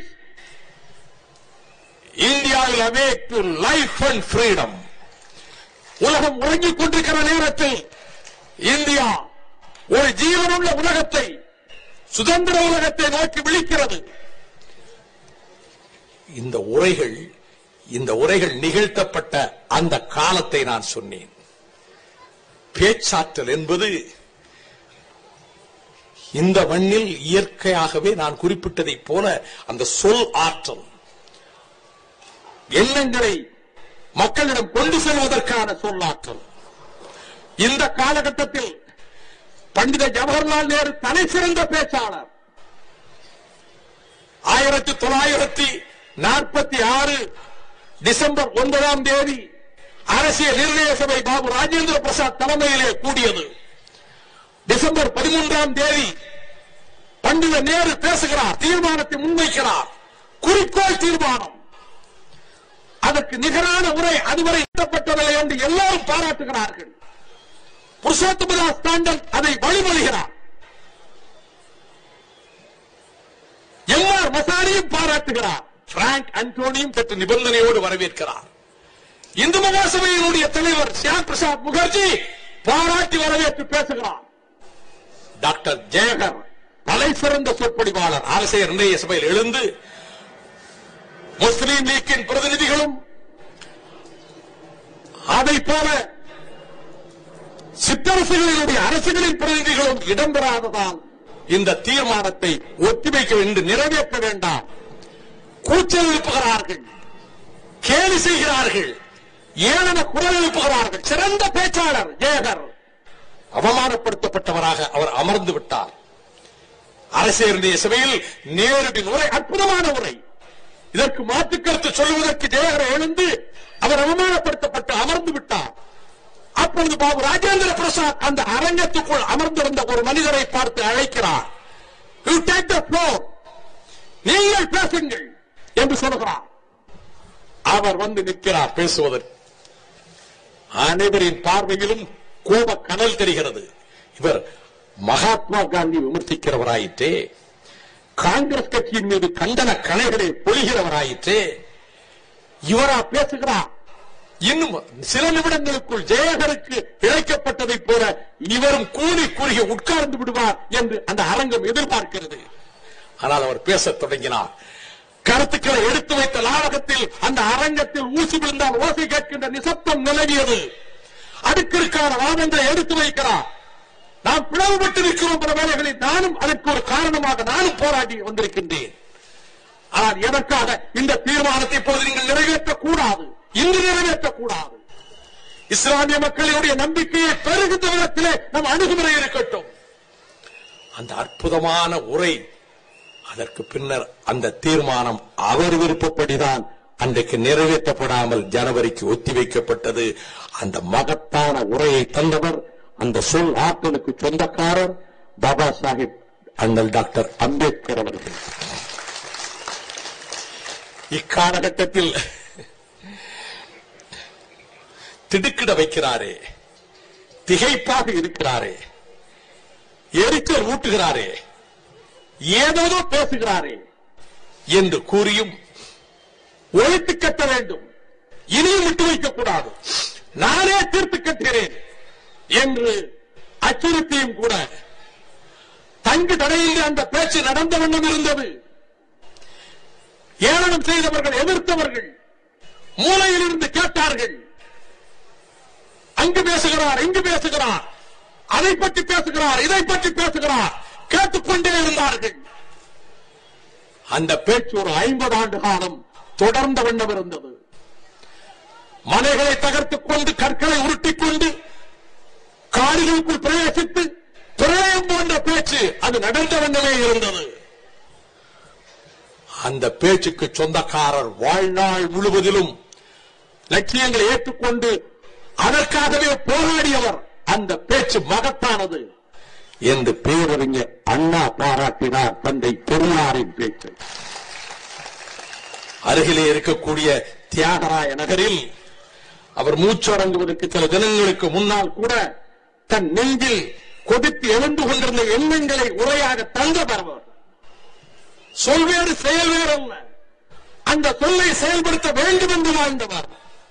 India will awake to life and freedom உலகம் உறங்கிக் கொண்டிருக்கிற நேரத்தில் இந்தியா ஒரு ஜீவனுள்ள உலகத்தை சுதந்திர உலகத்தை நோக்கி விழிக்கிறது இந்த உரைகள் இந்த உரைகள் நிகழ்த்தப்பட்ட அந்த காலத்தை நான் சொன்னேன் பேச்சாற்றல் என்பது இந்த மண்ணில் இயற்கையாகவே நான் குறிப்பிட்டதைப் போல அந்த சொல் ஆற்றல் எண்ணங்களை மக்களிடம் கொண்டு செல்வதற்கான சொல்லாற்றல் இந்த காலகட்டத்தில் பண்டித ஜவஹர்லால் நேரு தலை சிறந்த பேச்சாளர் ஆயிரத்தி தொள்ளாயிரத்தி நாற்பத்தி ஆறு டிசம்பர் ஒன்பதாம் தேதி அரசியல் நிர்ணய சபை பாபு ராஜேந்திர பிரசாத் தலைமையிலே கூடியது டிசம்பர் பதிமூன்றாம் தேதி பண்டித நேரு பேசுகிறார் தீர்மானத்தை முன்வைக்கிறார் குறிக்கோள் தீர்மானம் அதற்கு நிகரான உரை அதுவரை எட்டப்பட்டதில்லை என்று எல்லாரும் பாராட்டுகிறார்கள் புருஷோத்தமதாஸ் தாண்டன் அதை வழிமொழிகிறார் எம் ஆர் மசானியும் பாராட்டுகிறார் பிராங்க் அன்டோனியும் சற்று நிபந்தனையோடு வரவேற்கிறார் இந்து மகாசபையினுடைய தலைவர் சியாம் பிரசாத் முகர்ஜி பாராட்டி வரவேற்று பேசுகிறார் டாக்டர் ஜெயகர் தலை சிறந்த சொற்பொழிவாளர் அரசியல் நிர்ணய சபையில் எழுந்து முஸ்லீம் லீக்கின் பிரதிநிதிகளும் அதை போல சிற்றரசுகளினுடைய அரசுகளின் பிரதிநிதிகளும் இடம்பெறாததால் இந்த தீர்மானத்தை ஒத்திவைக்க என்று நிறைவேற்ற வேண்டாம் கூச்சல் எழுப்புகிறார்கள் கேலி செய்கிறார்கள் ஏளன குரல் எழுப்புகிறார்கள் சிறந்த பேச்சாளர் ஜெயகர் அவமானப்படுத்தப்பட்டவராக அவர் அமர்ந்து விட்டார் அரசியலுடைய சபையில் நேருவின் உரை அற்புதமான உரை இதற்கு மாற்று கருத்து சொல்லுவதற்கு ஜெயகர் எழுந்து அவர் அவமானப்படுத்தப்பட்டு அமர்ந்து விட்டார் அப்பொழுது பாபு ராஜேந்திர பிரசாத் அந்த அரங்கத்துக்குள் அமர்ந்திருந்த ஒரு மனிதரை பார்த்து அழைக்கிறார் யூ டேக் த ஃப்ளோர் நீங்கள் பேசுங்கள் என்று சொல்கிறார் அவர் வந்து நிற்கிறார் பேசுவதற்கு அனைவரின் பார்வையிலும் கோப கனல் தெரிகிறது இவர் மகாத்மா காந்தி விமர்சிக்கிறவராயிற்றே காங்கிரஸ் கட்சியின் மீது கண்டன கணைகளை பொழிகிறவராயிற்றே இவரா பேசுகிறார் இன்னும் சில நிமிடங்களுக்குள் ஜெயகருக்கு இழைக்கப்பட்டதைப் போல இவரும் கூலி குறுகி உட்கார்ந்து விடுவார் என்று அந்த அரங்கம் எதிர்பார்க்கிறது ஆனால் அவர் பேசத் தொடங்கினார் கருத்துக்களை எடுத்து வைத்த நாடகத்தில் அந்த அரங்கத்தில் ஊசி விழுந்தால் ஓசை கேட்கின்ற நிசப்தம் நிலவியது அடுக்கிற்கான வாதங்களை எடுத்து வைக்கிறார் நாம் பிளவுபட்டு நிற்கிறோம் பல வேலைகளில் நானும் அதற்கு ஒரு காரணமாக நானும் போராடி வந்திருக்கின்றேன் ஆனால் எதற்காக இந்த தீர்மானத்தை இப்போது நீங்கள் நிறைவேற்றக்கூடாது இன்று நிறைவேற்றக்கூடாது இஸ்லாமிய மக்களுடைய நம்பிக்கையை பெருகுந்த விதத்திலே நம் அணுகுமுறை இருக்கட்டும் அந்த அற்புதமான உரை அதற்கு பின்னர் அந்த தீர்மானம் அவர் விருப்பப்படிதான் அன்றைக்கு நிறைவேற்றப்படாமல் ஜனவரிக்கு ஒத்திவைக்கப்பட்டது அந்த மகத்தான உரையை தந்தவர் அந்த சொல் ஆற்றலுக்கு சொந்தக்காரர் பாபா சாஹிப் அண்ணல் டாக்டர் அம்பேத்கர் அவர்கள் இக்காலகட்டத்தில் திடுக்கிட வைக்கிறாரே திகைப்பாக இருக்கிறாரே எரிச்சல் ஊட்டுகிறாரே ஏதேதோ பேசுகிறாரே என்று கூறியும் ஒழித்து கட்ட வேண்டும் இனியும் விட்டு வைக்கக்கூடாது நானே தீர்த்து கட்டுகிறேன் என்று அச்சுறுத்தியும் கூட தங்கு தடையின்றி அந்த பேச்சு நடந்த வண்ணம் இருந்தது ஏளனம் செய்தவர்கள் எதிர்த்தவர்கள் மூலையில் இருந்து கேட்டார்கள் அங்கு பேசுகிறார் இங்கு பேசுகிறார் அதை பற்றி பேசுகிறார் இதை பற்றி பேசுகிறார் கேட்டுக்கொண்டே இருந்தார்கள் அந்த பேச்சு ஒரு ஐம்பது ஆண்டு காலம் தொடர்ந்த வண்ணம் இருந்தது மலைகளை தகர்த்துக் கொண்டு கற்களை உருட்டிக் கொண்டு காடுகளுக்குள் பிரவேசித்து பிரளயம் போன்ற பேச்சு அது நடந்த வண்ணமே இருந்தது அந்த பேச்சுக்கு சொந்தக்காரர் வாழ்நாள் முழுவதிலும் லட்சியங்களை ஏற்றுக்கொண்டு அதற்காகவே போராடியவர் அந்த பேச்சு மகத்தானது என்று பேரறிஞர் அண்ணா பாராட்டினார் தந்தை பெரியாரின் பேச்சை அருகிலே இருக்கக்கூடிய தியாகராய நகரில் அவர் மூச்சடங்குவதற்கு சில தினங்களுக்கு முன்னால் கூட தன் நெஞ்சில் கொதித்து எழுந்து கொண்டிருந்த எண்ணங்களை உரையாக தந்த பெறவர் சொல்வேறு செயல் வேறு அல்ல அந்த சொல்லை செயல்படுத்த வேண்டும் என்று வாழ்ந்தவர்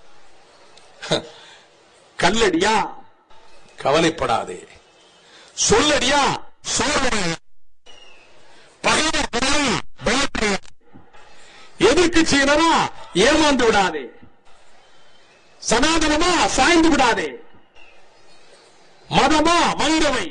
கல்லடியா கவலைப்படாதே சொல்லடியா சோழனையா பகைவர் படையா, பயப்படையா. எதிர்க்கட்சியினரா ஏமாந்து விடாதே சனாதனமா சாய்ந்து விடாதே மதமா மங்கவை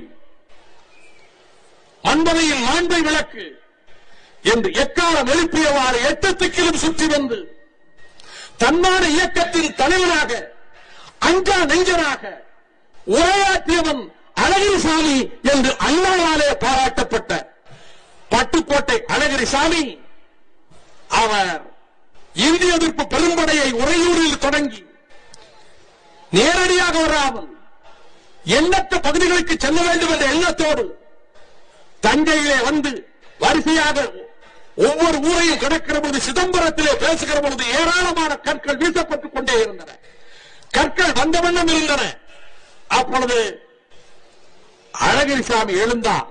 மண்பதையில் மாண்பை விளக்கு என்று எக்காலம் எழுப்பியவாறு எட்டத்துக்கிலும் சுற்றி வந்து தன்மான இயக்கத்தின் தலைவராக அஞ்சா நெஞ்சனாக உரையாற்றியவன் அழகிரிசாமி என்று அண்ணாவாலே பாராட்டப்பட்ட பட்டுக்கோட்டை அழகிரிசாமி அவர் இந்திய எதிர்ப்பு பெரும்படையை உறையூரில் தொடங்கி நேரடியாக வராமல் எண்ணற்ற பகுதிகளுக்கு செல்ல வேண்டும் என்ற எண்ணத்தோடு தஞ்சையிலே வந்து வரிசையாக ஒவ்வொரு ஊரையும் கடக்கிற பொழுது சிதம்பரத்திலே பேசுகிற பொழுது ஏராளமான கற்கள் வீசப்பட்டுக் கொண்டே இருந்தன கற்கள் வந்த வண்ணம் இருந்தன அப்பொழுது அழகிரிசாமி எழுந்தார்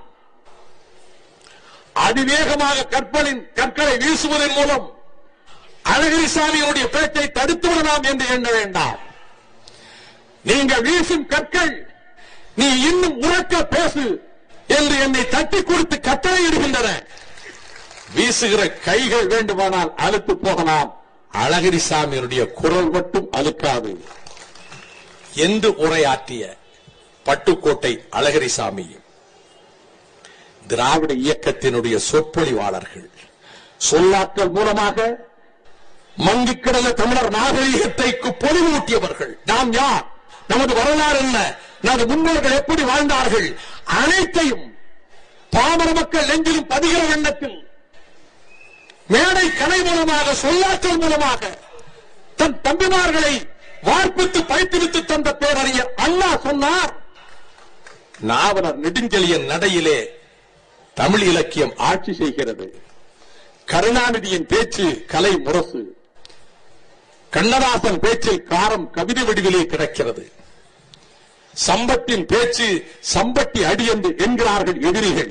அதிவேகமாக கற்களின் கற்களை வீசுவதன் மூலம் அழகிரிசாமியினுடைய பேச்சை தடுத்து விடலாம் என்று எண்ண வேண்டாம் நீங்கள் வீசும் கற்கள் நீ இன்னும் உறக்க பேசு என்று என்னை தட்டி கொடுத்து கட்டளையிடுகின்றன வீசுகிற கைகள் வேண்டுமானால் அழுத்து போகலாம் அழகிரிசாமியினுடைய குரல் மட்டும் அழுக்காது என்று உரையாற்றிய பட்டுக்கோட்டை அழகிரிசாமி திராவிட இயக்கத்தினுடைய சொற்பொழிவாளர்கள் சொல்லாற்றல் மூலமாக மங்கிக் கிடந்த தமிழர் நாகரிகத்தை பொலிவூட்டியவர்கள் நாம் யார் நமது வரலாறு என்ன நமது முன்னோர்கள் எப்படி வாழ்ந்தார்கள் அனைத்தையும் பாமர மக்கள் நெஞ்சிலும் பதிகிற வண்ணத்தில் மேடை கலை மூலமாக சொல்லாற்றல் மூலமாக தன் தம்பிமார்களை வார்ப்பித்து பயிற்றுவித்து தந்த பேரறிஞர் அண்ணா சொன்னார் நாவலர் நெடுஞ்செழியன் நடையிலே தமிழ் இலக்கியம் ஆட்சி செய்கிறது கருணாநிதியின் பேச்சு கலை முரசு கண்ணதாசன் பேச்சில் காரம் கவிதை வடிவிலே கிடக்கிறது சம்பத்தின் பேச்சு சம்பட்டி அடி என்று என்கிறார்கள் எதிரிகள்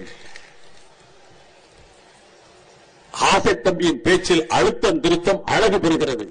ஆசை தம்பியின் பேச்சில் அழுத்தம் திருத்தம் அழகு பெறுகிறது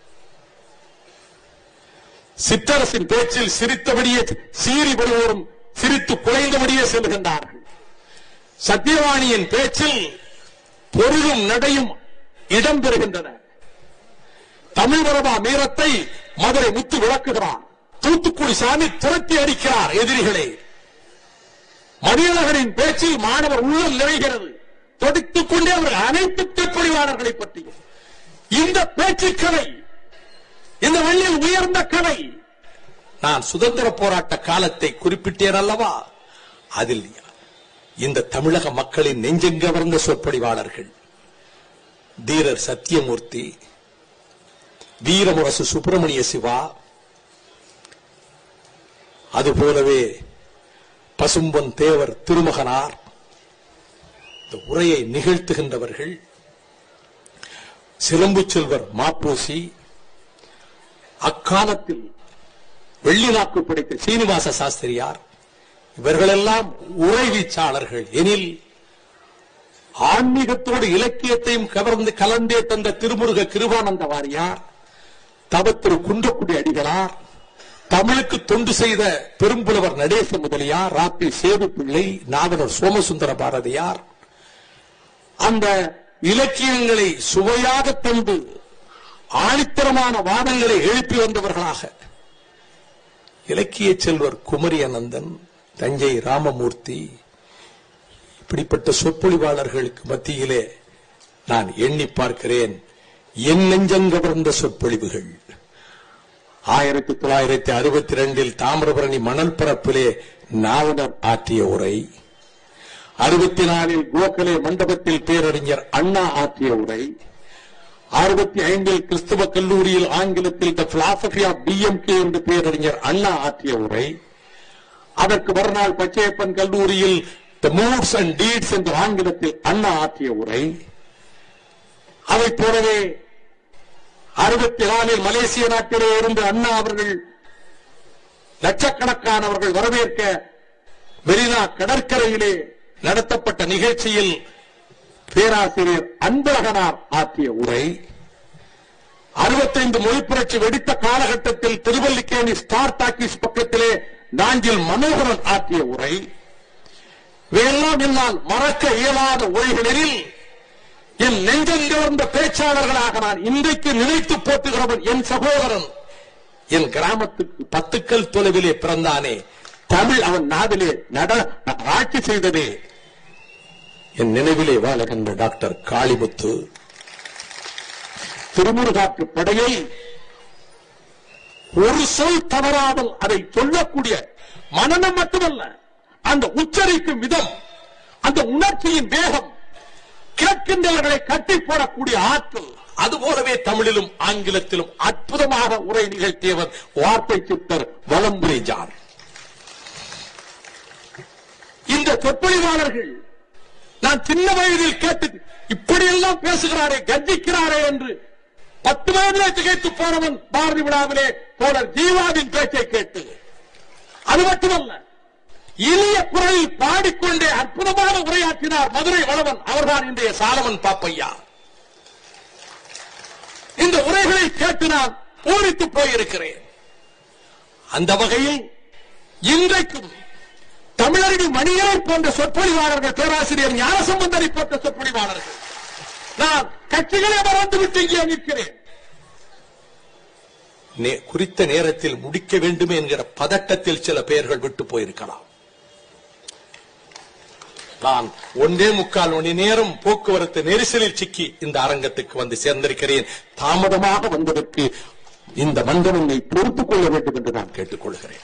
சித்தரசின் பேச்சில் சிரித்தபடியே சீறி வருவோரும் சிரித்து குலைந்தபடியே செல்கின்றார்கள் சத்தியவாணியின் பேச்சில் பொருளும் நடையும் இடம் பெறுகின்றன தமிழ் வரபா மீரத்தை மதுரை முத்து விளக்குகிறார் தூத்துக்குடி சாமி துரத்தி அடிக்கிறார் எதிரிகளை மணியழகரின் பேச்சில் மாணவர் உள்ளம் நிறைகிறது தொடுத்துக் கொண்டே அவர் அனைத்து திப்பொழிவாளர்களை பற்றியும் இந்த பேச்சுக்கலை இந்த வெள்ளில் உயர்ந்த கலை நான் சுதந்திர போராட்ட காலத்தை குறிப்பிட்டேன் அல்லவா அதில் இந்த தமிழக மக்களின் நெஞ்செங்கவர்ந்த சொற்பொழிவாளர்கள் தீரர் சத்தியமூர்த்தி வீரமுரசு சுப்பிரமணிய சிவா அதுபோலவே பசும்பொன் தேவர் திருமகனார் இந்த உரையை நிகழ்த்துகின்றவர்கள் சிலம்பு செல்வர் மாப்போசி அக்காலத்தில் வெள்ளிநாக்கு படைத்த சீனிவாச சாஸ்திரியார் இவர்களெல்லாம் உறைவீச்சாளர்கள் எனில் ஆன்மீகத்தோடு இலக்கியத்தையும் கவர்ந்து கலந்தே தந்த திருமுருக கிருபானந்த வாரியார் தவத்திரு குன்றக்குடி அடிகளார் தமிழுக்கு தொண்டு செய்த பெரும்புலவர் நடேச முதலியார் ராப்பி சேது பிள்ளை நாவலர் சோமசுந்தர பாரதியார் அந்த இலக்கியங்களை சுவையாக தந்து ஆணித்தரமான வாதங்களை எழுப்பி வந்தவர்களாக இலக்கிய செல்வர் குமரி அனந்தன் தஞ்சை ராமமூர்த்தி இப்படிப்பட்ட சொற்பொழிவாளர்களுக்கு மத்தியிலே நான் எண்ணி பார்க்கிறேன் என் நெஞ்சங்கவர்ந்த சொற்பொழிவுகள் ஆயிரத்தி தொள்ளாயிரத்தி அறுபத்தி ரெண்டில் தாமிரபரணி மணல் பரப்பிலே நாவலர் ஆற்றிய உரை அறுபத்தி நாலில் கோகலே மண்டபத்தில் பேரறிஞர் அண்ணா ஆற்றிய உரை அறுபத்தி ஐந்தில் கிறிஸ்தவ கல்லூரியில் ஆங்கிலத்தில் த பிலாசபி ஆஃப் டிஎம்கே என்று பேரறிஞர் அண்ணா ஆற்றிய உரை அதற்கு மறுநாள் பச்சையப்பன் கல்லூரியில் த மூவ்ஸ் அண்ட் டீட்ஸ் என்று ஆங்கிலத்தில் அண்ணா ஆற்றிய உரை அதைப் போலவே அறுபத்தி நாலில் மலேசிய நாட்டிலே இருந்து அண்ணா அவர்கள் லட்சக்கணக்கானவர்கள் வரவேற்க மெரினா கடற்கரையிலே நடத்தப்பட்ட நிகழ்ச்சியில் பேராசிரியர் அன்பழகனார் ஆற்றிய உரை அறுபத்தைந்து மொழி புரட்சி வெடித்த காலகட்டத்தில் திருவல்லிக்கேணி ஸ்டார் டாக்கீஸ் பக்கத்திலே நாஞ்சில் மனோகரன் ஆற்றிய உரை இவையெல்லாம் என்னால் மறக்க இயலாத உரைகளில் என் நெஞ்சங்கவர்ந்த பேச்சாளர்களாக நான் இன்றைக்கு நினைத்து போட்டுகிறவன் என் சகோதரன் என் கிராமத்துக்கு பத்துக்கள் தொலைவிலே பிறந்தானே தமிழ் அவன் நாவிலே நட ஆட்சி செய்ததே என் நினைவிலே வாழுகின்ற டாக்டர் காளிமுத்து திருமுருகாற்று படையை ஒரு சொல் தவறாமல் அதை சொல்லக்கூடிய மனநம் மட்டுமல்ல அந்த உச்சரிக்கும் விதம் அந்த உணர்ச்சியின் வேகம் கேட்கின்றவர்களை கட்டி போடக்கூடிய ஆற்றல் அதுபோலவே தமிழிலும் ஆங்கிலத்திலும் அற்புதமாக உரை நிகழ்த்தியவர் வார்த்தை சித்தர் வலம்புரை ஜான் இந்த சொற்பொழிவாளர்கள் நான் சின்ன வயதில் கேட்டு இப்படியெல்லாம் பேசுகிறாரே கர்ஜிக்கிறாரே என்று பத்து வயதிலே திகைத்து போனவன் பாரதி விழாவிலே தோழர் ஜீவாவின் பேச்சை கேட்டு அது மட்டுமல்ல இனிய குரலில் பாடிக்கொண்டே அற்புதமான உரையாற்றினார் மதுரை வளவன் அவர்தான் இன்றைய சாலமன் பாப்பையா இந்த உரைகளை கேட்டு நான் பூரித்து போயிருக்கிறேன் அந்த வகையில் இன்றைக்கும் தமிழறிவு மணியை போன்ற சொற்பொழிவாளர்கள் பேராசிரியர் ஞானசம்பந்தரை போன்ற சொற்பொழிவாளர்கள் நான் கட்சிகளை மறந்து விட்டு இங்கே நிற்கிறேன் நே- குறித்த நேரத்தில் முடிக்க வேண்டும் என்கிற பதட்டத்தில் சில பெயர்கள் விட்டு போயிருக்கலாம் நான் ஒன்றே முக்கால் மணி நேரம் போக்குவரத்து நெரிசலில் சிக்கி இந்த அரங்கத்துக்கு வந்து சேர்ந்திருக்கிறேன் தாமதமாக வந்ததற்கு இந்த மன்றம் என்னை பொறுத்துக் கொள்ள வேண்டும் என்று நான் கேட்டுக்கொள்கிறேன்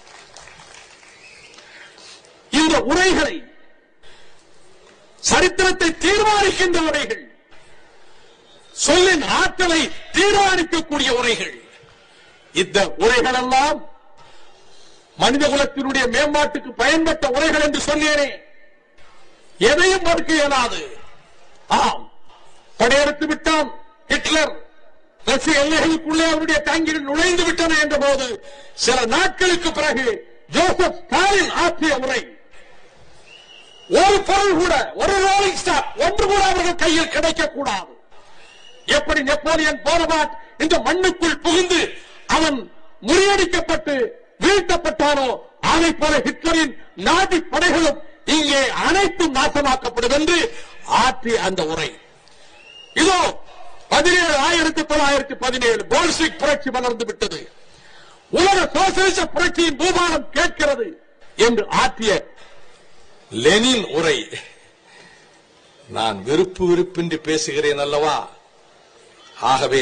இந்த உரைகளை சரித்திரத்தை தீர்மானிக்கின்ற உரைகள் சொல்லின் ஆற்றலை தீர்மானிக்கக்கூடிய உரைகள் இந்த உரைகள் எல்லாம் மனித குலத்தினுடைய மேம்பாட்டுக்கு பயன்பட்ட உரைகள் என்று சொன்னேனே எதையும் மறுக்க இயலாது ஆம் படையெடுத்து விட்டான் ஹிட்லர் ரஷ்ய எல்லைகளுக்குள்ளே அவருடைய தாங்கிகள் நுழைந்து விட்டன என்ற போது சில நாட்களுக்கு பிறகு ஜோசப் ஸ்டாலின் ஆற்றிய உரை ஒரு பொருள் கூட ஒரு ரோலிங் ஸ்டார் ஒன்று கூட அவர்கள் கையில் கிடைக்கக்கூடாது எப்படி நெப்போலியன் போனபாட் இந்த மண்ணுக்குள் புகுந்து அவன் முறியடிக்கப்பட்டு வீழ்த்தப்பட்டானோ அதை போல ஹிட்லரின் நாதி படைகளும் இங்கே அனைத்தும் நாசமாக்கப்படும் என்று ஆற்றிய அந்த உரை இதோ பதினேழு ஆயிரத்தி தொள்ளாயிரத்தி பதினேழு போல்சிக் புரட்சி வளர்ந்து விட்டது உலக சோசியலிச புரட்சியின் பூபாலம் கேட்கிறது என்று ஆற்றிய லெனின் உரை நான் வெறுப்பு வெறுப்பின்றி பேசுகிறேன் அல்லவா ஆகவே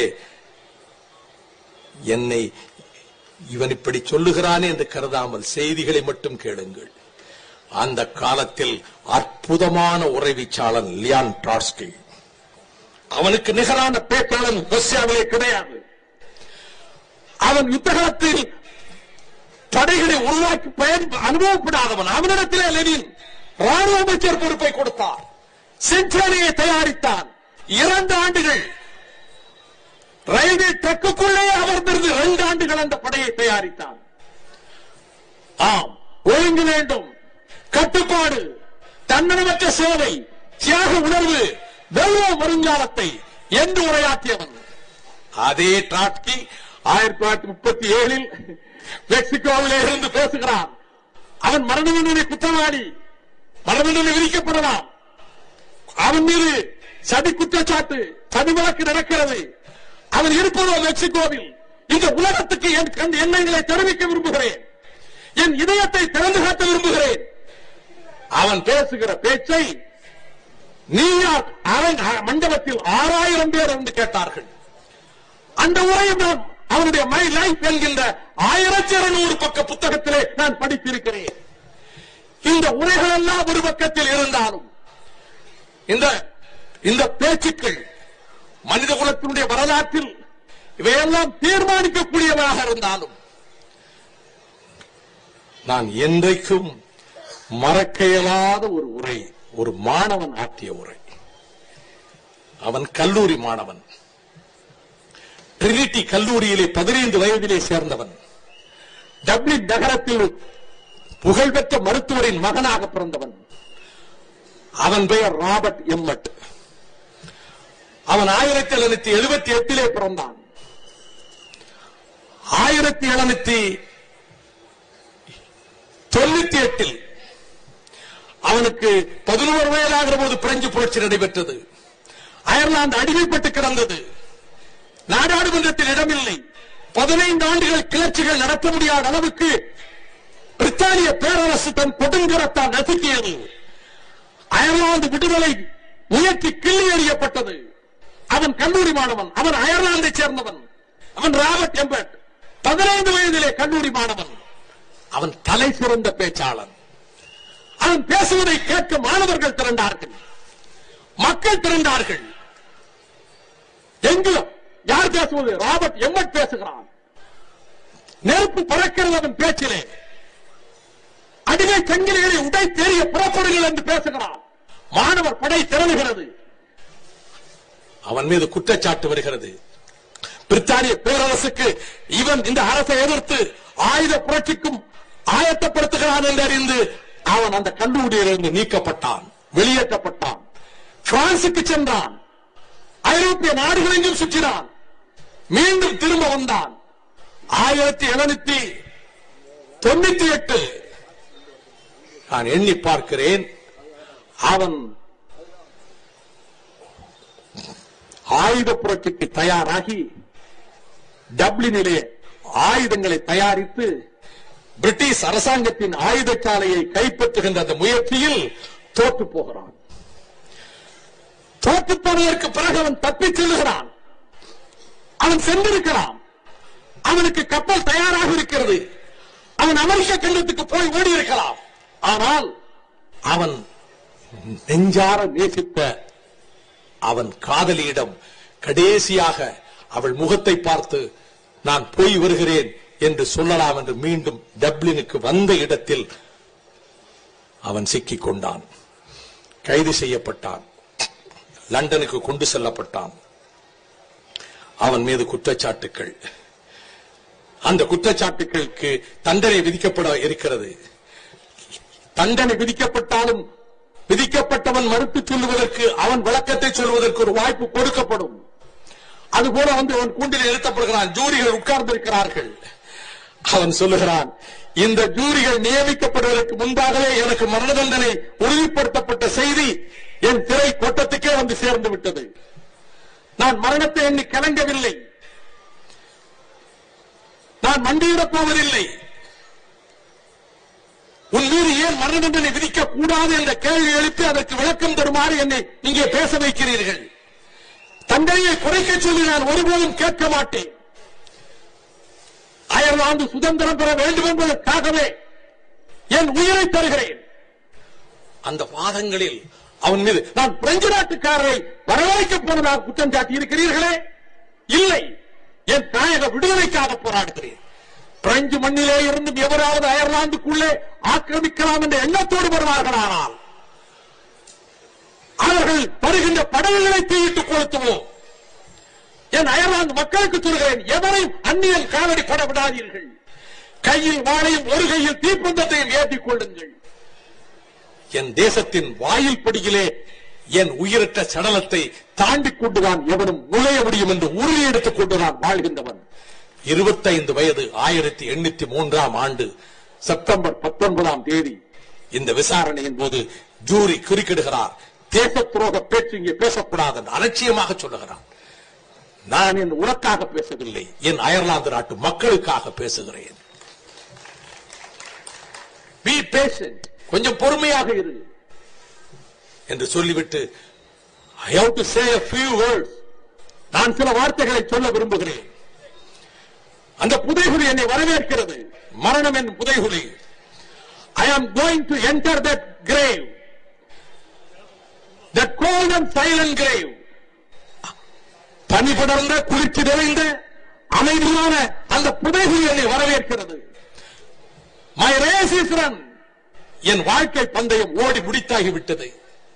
என்னை இவன் இப்படி சொல்லுகிறானே என்று கருதாமல் செய்திகளை மட்டும் கேளுங்கள் அந்த காலத்தில் அற்புதமான உறைவிச்சாளன் லியான் ட்ராட்ஸ்கி அவனுக்கு நிகரான பேச்சாளன் ரஷ்யாவிலே கிடையாது அவன் யுத்தகத்தில் படைகளை உருவாக்கி பயன் அனுபவப்படாதவன் அவனிடத்திலே லெனின் ராணுவ அமைச்சர் பொறுப்பை கொடுத்தார் செஞ்சாலையை தயாரித்தான் இரண்டு ஆண்டுகள் ரயில்வே ட்ரக்குக்குள்ளே அமர்ந்திருந்து இரண்டு ஆண்டுகள் அந்த படையை தயாரித்தான் ஆம் ஒழுங்கு வேண்டும் கட்டுப்பாடு தன்னலமற்ற சேவை தியாக உணர்வு வெல்வோம் வருங்காலத்தை என்று உரையாற்றியவன் அதே ட்ராட்கி ஆயிரத்தி தொள்ளாயிரத்தி முப்பத்தி ஏழில் மெக்சிகோவிலே இருந்து பேசுகிறான் அவன் மரண தண்டனை குற்றவாளி மரண தண்டனை விதிக்கப்படலாம் அவன் மீது சதி குற்றச்சாட்டு சதி வழக்கு நடக்கிறது அவன் இருப்பதோ மெக்சிகோவில் இந்த உலகத்துக்கு என் கண் எண்ணங்களை தெரிவிக்க விரும்புகிறேன் என் இதயத்தை திறந்து காட்ட விரும்புகிறேன் அவன் பேசுகிற பேச்சை நியூயார்க் அவன் மண்டபத்தில் ஆறாயிரம் பேர் வந்து கேட்டார்கள் அந்த உரையை நான் அவனுடைய மை லைஃப் என்கின்ற ஆயிரத்தி இருநூறு பக்க புத்தகத்திலே நான் படித்திருக்கிறேன் இந்த உரைகள் எல்லாம் ஒரு பக்கத்தில் இருந்தாலும் இந்த இந்த பேச்சுக்கள் மனித குலத்தினுடைய வரலாற்றில் இவையெல்லாம் தீர்மானிக்கக்கூடியவராக இருந்தாலும் நான் என்றைக்கும் மறக்க இயலாத ஒரு உரை ஒரு மாணவன் ஆற்றிய உரை அவன் கல்லூரி மாணவன் ட்ரினிட்டி கல்லூரியிலே பதினைந்து வயதிலே சேர்ந்தவன் டப்ளின் நகரத்தில் புகழ்பெற்ற மருத்துவரின் மகனாக பிறந்தவன் அவன் பெயர் ராபர்ட் எம்மட் அவன் ஆயிரத்தி எழுநூத்தி எழுபத்தி எட்டிலே பிறந்தான் ஆயிரத்தி எழுநூத்தி தொண்ணூத்தி எட்டில் அவனுக்கு பதினோரு வயதாகிற போது பிரெஞ்சு புரட்சி நடைபெற்றது அயர்லாந்து அடிமைப்பட்டு கிடந்தது நாடாளுமன்றத்தில் இடமில்லை பதினைந்து ஆண்டுகள் கிளர்ச்சிகள் நடத்த முடியாத அளவுக்கு பிரித்தானிய பேரரசு தன் கொடுங்கரத்தால் நசுக்கியது அயர்லாந்து விடுதலை முயற்சி கிள்ளி எறியப்பட்டது அவன் கல்லூரி மாணவன் அவன் அயர்லாந்தை சேர்ந்தவன் அவன் ராபர்ட் எம்பர்ட் பதினைந்து வயதிலே கல்லூரி மாணவன் அவன் தலை சிறந்த பேச்சாளன் அவன் பேசுவதை கேட்க மாணவர்கள் திரண்டார்கள் மக்கள் திரண்டார்கள் எங்கிலும் யார் பேசுவது ராபர்ட் எம்மட் பேசுகிறான் நெருப்பு பறக்கிறது அவன் பேச்சிலே அடிமை சங்கிலிகளை உடை தெரிய புறப்படுங்கள் என்று பேசுகிறான் மாணவர் படை திரளுகிறது அவன் மீது குற்றச்சாட்டு வருகிறது பிரித்தானிய பேரரசுக்கு இவன் இந்த அரசை எதிர்த்து ஆயுத புரட்சிக்கும் ஆயத்தப்படுத்துகிறான் என்று அறிந்து அவன் அந்த கல்லூரியிலிருந்து நீக்கப்பட்டான் வெளியேற்றப்பட்டான் பிரான்சுக்கு சென்றான் ஐரோப்பிய நாடுகளெங்கும் சுற்றினான் மீண்டும் திரும்ப வந்தான் ஆயிரத்தி எழுநூத்தி தொண்ணூத்தி எட்டு நான் எண்ணி பார்க்கிறேன் அவன் ஆயுத புரட்சிக்கு தயாராகி டப்ளினிலே ஆயுதங்களை தயாரித்து பிரிட்டிஷ் அரசாங்கத்தின் ஆயுதச்சாலையை கைப்பற்றுகின்ற அந்த முயற்சியில் தோற்று போகிறான் தோற்று போனதற்கு பிறகு அவன் தப்பிச் செல்லுகிறான் அவன் சென்றிருக்கலாம் அவனுக்கு கப்பல் தயாராக இருக்கிறது அவன் அமெரிக்க கண்டத்துக்கு போய் ஓடி இருக்கலாம் ஆனால் அவன் நெஞ்சார நேசித்த அவன் காதலியிடம் கடைசியாக அவள் முகத்தை பார்த்து நான் போய் வருகிறேன் என்று சொல்லலாம் என்று மீண்டும் டப்ளினுக்கு வந்த இடத்தில் அவன் சிக்கிக் கொண்டான் கைது செய்யப்பட்டான் லண்டனுக்கு கொண்டு செல்லப்பட்டான் அவன் மீது குற்றச்சாட்டுக்கள் அந்த குற்றச்சாட்டுகளுக்கு தண்டனை விதிக்கப்பட இருக்கிறது தண்டனை விதிக்கப்பட்டாலும் விதிக்கப்பட்டவன் மறுத்து சொல்லுவதற்கு அவன் விளக்கத்தை சொல்வதற்கு ஒரு வாய்ப்பு கொடுக்கப்படும் அதுபோல வந்து அவன் கூண்டில் நிறுத்தப்படுகிறான் ஜூரிகள் உட்கார்ந்திருக்கிறார்கள் அவன் சொல்லுகிறான் இந்த ஜூரிகள் நியமிக்கப்படுவதற்கு முன்பாகவே எனக்கு மரண தண்டனை உறுதிப்படுத்தப்பட்ட செய்தி என் திரை கொட்டத்துக்கே வந்து சேர்ந்து விட்டது நான் மரணத்தை எண்ணி கலங்கவில்லை நான் மண்டியிடப் போவதில்லை உன் மீது ஏன் மரண தண்டனை விதிக்க கூடாது என்ற கேள்வி எழுப்பி அதற்கு விளக்கம் தருமாறு என்னை இங்கே பேச வைக்கிறீர்கள் தண்டனையை குறைக்க சொல்லி நான் ஒருபோதும் கேட்க மாட்டேன் அயர்லாந்து சுதந்திரம் பெற வேண்டும் என்பதற்காகவே என் உயிரை தருகிறேன் அந்த வாதங்களில் அவன் மீது நான் பிரெஞ்சு நாட்டுக்காரரை வரவழைக்கப் போனதாக குற்றம் சாட்டி இருக்கிறீர்களே இல்லை என் தாயக விடுதலைக்காக போராடுகிறேன் பிரெஞ்சு மண்ணிலே இருந்து எவராவது அயர்லாந்துக்குள்ளே ஆக்கிரமிக்கலாம் என்ற எண்ணத்தோடு வருவார்களானால் அவர்கள் வருகின்ற படகுகளை தீயிட்டு கொளுத்துவோம் என் அயர்லாந்து மக்களுக்கு சொல்கிறேன் எவரையும் அந்நியன் காலடி பட விடாதீர்கள் கையில் வாளையும் ஒரு கையில் தீப்பந்தத்தையும் ஏற்றிக் கொள்ளுங்கள் என் தேசத்தின் வாயில் படியிலே என் உயிரற்ற சடலத்தை தாண்டிக் கொண்டுதான் எவனும் நுழைய முடியும் என்று உறுதி எடுத்துக் கொண்டுதான் வாழ்கின்றவன் இருபத்தைந்து வயது ஆயிரத்தி எண்ணூத்தி மூன்றாம் ஆண்டு செப்டம்பர் பத்தொன்பதாம் தேதி இந்த விசாரணையின் போது ஜூரி குறுக்கிடுகிறார் தேச துரோக பேச்சு இங்கே பேசக்கூடாது என்று அலட்சியமாக சொல்லுகிறார் நான் என் உனக்காக பேசவில்லை என் அயர்லாந்து நாட்டு மக்களுக்காக பேசுகிறேன் பி பேஷண்ட் கொஞ்சம் பொறுமையாக இரு என்று சொல்லிவிட்டு I have to say a few words நான் சில வார்த்தைகளை சொல்ல விரும்புகிறேன் அந்த புதைகுழி என்னை வரவேற்கிறது மரணம் என் புதைகுழி I am going to enter that grave that cold and silent grave பனி படர்ந்த குளிர்ச்சி நிறைந்த அமைதியான அந்த புதைகுழி என்னை வரவேற்கிறது மை ரேஸ் இஸ் ரன் என் வாழ்க்கை பந்தயம் ஓடி முடித்தாகிவிட்டது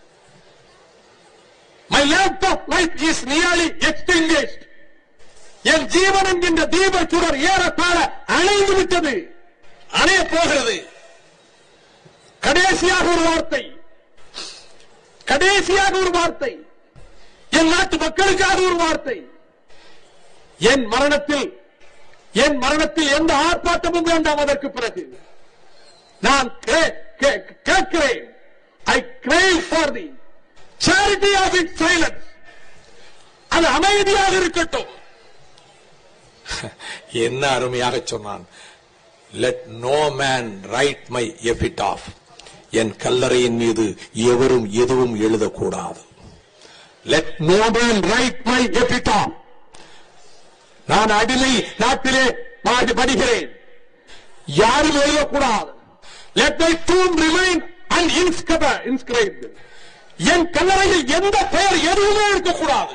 my lamp of life is nearly extinguished என் ஜீவன் என்கின்ற தீப சுடர் ஏறத்தாழ அணைந்து விட்டது அணைய போகிறது கடைசியாக ஒரு வார்த்தை கடைசியாக ஒரு வார்த்தை என் நாட்டு மக்களுக்காக ஒரு வார்த்தை என் மரணத்தில் என் மரணத்தில் எந்த ஆர்ப்பாட்டமும் வேண்டாம் அதற்கு பிறகு நான் கே- கே- கேட்கிறேன் I crave for the charity of its silence அது அமைதியாக இருக்கட்டும் என்ன அருமையாக சொன்னான் let no man write my epitaph of என் கல்லறையின் மீது எவரும் எதுவும் எழுதக்கூடாது let no man write my epitaph of நான் அடிமை நாட்டிலே பாடி படிக்கிறேன் யாரும் எழுதக்கூடாது let my tomb remain uninscribed என் கல்லறையில் எந்த பெயர் எதுவுமே இருக்கக்கூடாது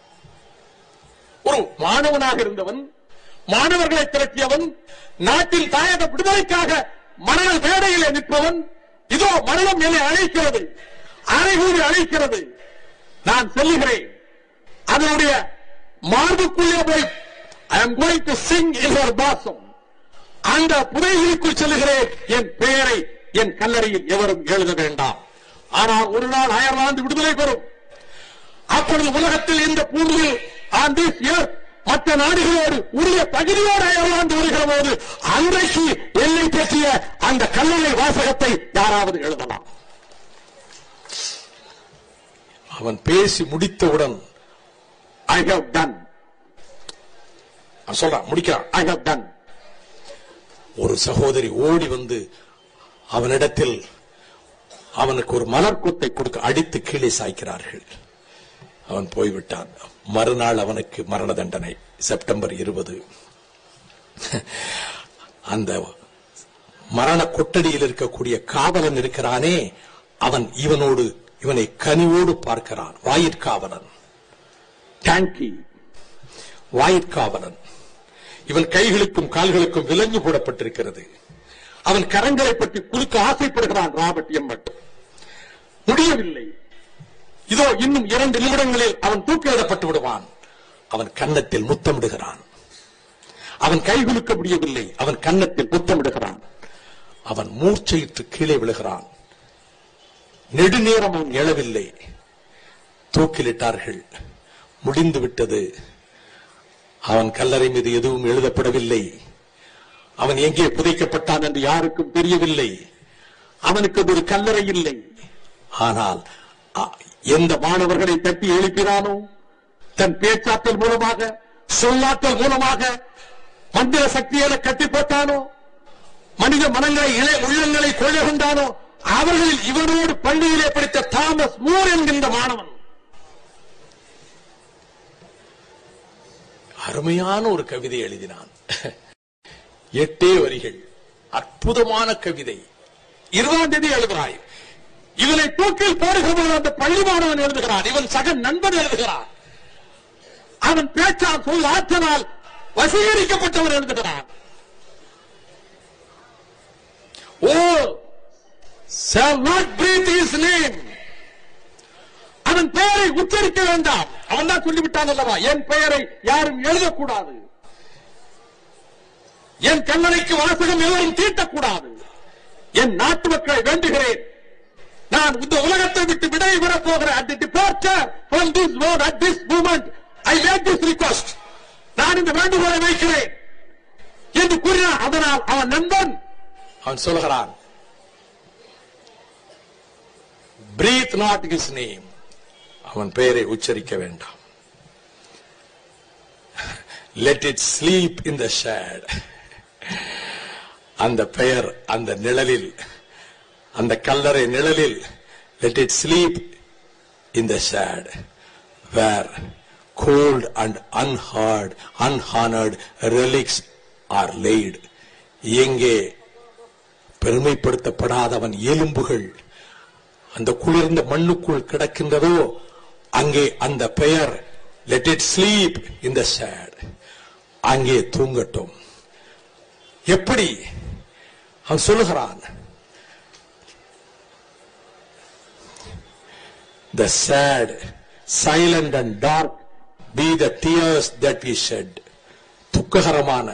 ஒரு மாணவனாக இருந்தவன் மாணவர்களை திரட்டியவன் நாட்டின் தாயக விடுதலைக்காக மரண மேடையிலே நிற்பவன் இதோ மரணம் என்னை அழைக்கிறது அரைகூடி அழைக்கிறது நான் செல்லுகிறேன் அதனுடைய மார்புக்குள்ளே போய் I am going to sing in her bosom அந்த புதைகளுக்குள் செல்லுகிறேன் என் பெயரை என் கல்லறையில் எவரும் எழுத வேண்டாம் ஆனால் ஒரு நாள் அயர்லாந்து விடுதலை பெறும் அப்பொழுது உலகத்தில் இந்த பூமியில் ஆண்டு மற்ற நாடுகளோடு உரிய தகுதியோடு அயர்லாந்து வருகிற போது அன்றைக்கு என்னை பற்றிய அந்த கல்லறை வாசகத்தை யாராவது எழுதலாம் அவன் பேசி முடித்தவுடன் ஐ ஹவ் டன் சொல்றான் முடிக்கிறான் ஐ ஹவ் டன் ஒரு சகோதரி ஓடி வந்து அவனிடத்தில் அவனுக்கு ஒரு மலர் கொத்தை கொடுக்க அடித்து கீழே சாய்க்கிறார்கள் அவன் போய்விட்டான் மறுநாள் அவனுக்கு மரண தண்டனை செப்டம்பர் இருபது அந்த மரண கொட்டடியில் இருக்கக்கூடிய காவலன் இருக்கிறானே அவன் இவனோடு இவனை கனிவோடு பார்க்கிறான் வாயிற்காவலன் டேங்கி வாயிற்காவலன் இவன் கைகளுக்கும் கால்களுக்கும் விலங்கு போடப்பட்டிருக்கிறது அவன் கரங்களை பற்றி குலுக்க ஆசைப்படுகிறான் ராபர்ட் எம்மட் முடியவில்லை இதோ இன்னும் இரண்டு நிமிடங்களில் அவன் தூக்கிலிடப்பட்டு விடுவான் அவன் கன்னத்தில் முத்தமிடுகிறான் அவன் கைகுலுக்க முடியவில்லை அவன் கன்னத்தில் முத்தமிடுகிறான் அவன் மூர்ச்சையிட்டு கீழே விழுகிறான் நெடுநேரம் அவன் எழவில்லை தூக்கிலிட்டார்கள் முடிந்து விட்டது அவன் கல்லறை மீது எதுவும் எழுதப்படவில்லை அவன் எங்கே புதைக்கப்பட்டான் என்று யாருக்கும் தெரியவில்லை அவனுக்கு அது ஒரு கல்லறை இல்லை ஆனால் அ- எந்த மாணவர்களை தட்டி எழுப்பினானோ தன் பேச்சாற்றல் மூலமாக சொல்லாற்றல் மூலமாக மந்திர சக்திகளை கட்டி போட்டானோ மனித மனங்களை இளை உள்ளங்களை கொள்ளை கொண்டானோ அவர்களில் இவனோடு பள்ளியிலே படித்த தாமஸ் மூர் என்கின்ற மாணவன் அருமையான ஒரு கவிதை எழுதினான் எட்டே வரிகள் அற்புதமான கவிதை இருபதாம் தேதி எழுதுகிறாய் இவனை தூக்கில் போடுகிற போது அந்த பள்ளி மாணவன் எழுதுகிறான் இவன் சக நண்பன் எழுதுகிறான் அவன் பேச்சால் சொல் ஆற்றனால் வசீகரிக்கப்பட்டவன் எழுதுகிறான் ஓ shall not breathe his name அவன் பெயரை உச்சரிக்க வேண்டாம் அவன் தான் சொல்லிவிட்டான் அல்லவா என் பெயரை யாரும் எழுதக்கூடாது என் கல்லறைக்கு வாசகம் எவரும் தீட்டக்கூடாது என் நாட்டு மக்களை வேண்டுகிறேன் நான் இந்த உலகத்தை விட்டு விடை பெறப் போகிற at the departure from this world at this moment I make this request நான் இந்த வேண்டுகோளை வைக்கிறேன் என்று கூறினார் அதனால் அவன் நண்பன் அவன் சொல்லுகிறான் பிரீத் நாட் his நேம் அவன் பெயரை உச்சரிக்க வேண்டாம் let it sleep in the shade அந்த பெயர் அந்த நிழலில் அந்த கல்லறை நிழலில் let it sleep in the shade where cold and unheard unhonoured relics are laid எங்கே பெருமைப்படுத்தப்படாதவன் எலும்புகள் அந்த குளிர்ந்த மண்ணுக்குள் கிடக்கின்றதோ அங்கே அந்த பெயர் let it sleep in the shade அங்கே தூங்கட்டும் எப்படி அவன் சொல்லுகிறான் the sad, silent and dark be the tears that we shed. துக்ககரமான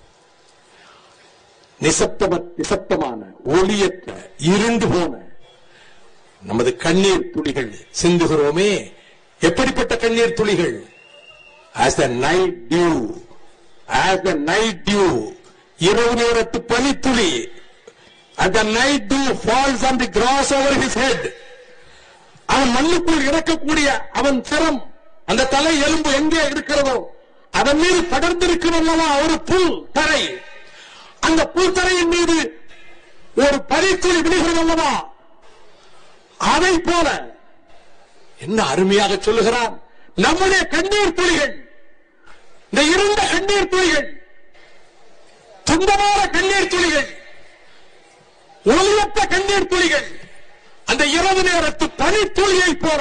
நிசப்தம நிசப்தமான ஒளியற்ற இருண்டு போன நமது கண்ணீர் துளிகள் சிந்துகிறோமே எப்படிப்பட்ட கண்ணீர் துளிகள் as the night dew as the night dew இரவு நேரத்து பனித்துளி அந்த night dew falls on the grass over his head அவன் மண்ணுக்குள் இறக்கக்கூடிய அவன் சிரம் அந்த தலை எலும்பு எங்கே இருக்கிறதோ அதன் மீது படர்ந்திருக்கும் அல்லவா ஒரு புல் தரை அந்த புல் தரையின் மீது ஒரு பனித்துளி விழுகிறது அல்லவா அதை போல என்ன அருமையாக சொல்லுகிறான் நம்முடைய கண்ணீர் துளிகள் இந்த இருண்ட கண்ணீர் துளிகள் துன்பமான கண்ணீர் துளிகள் ஒளியற்ற கண்ணீர் துளிகள் அந்த இரவு நேரத்து பனித்துளியை போல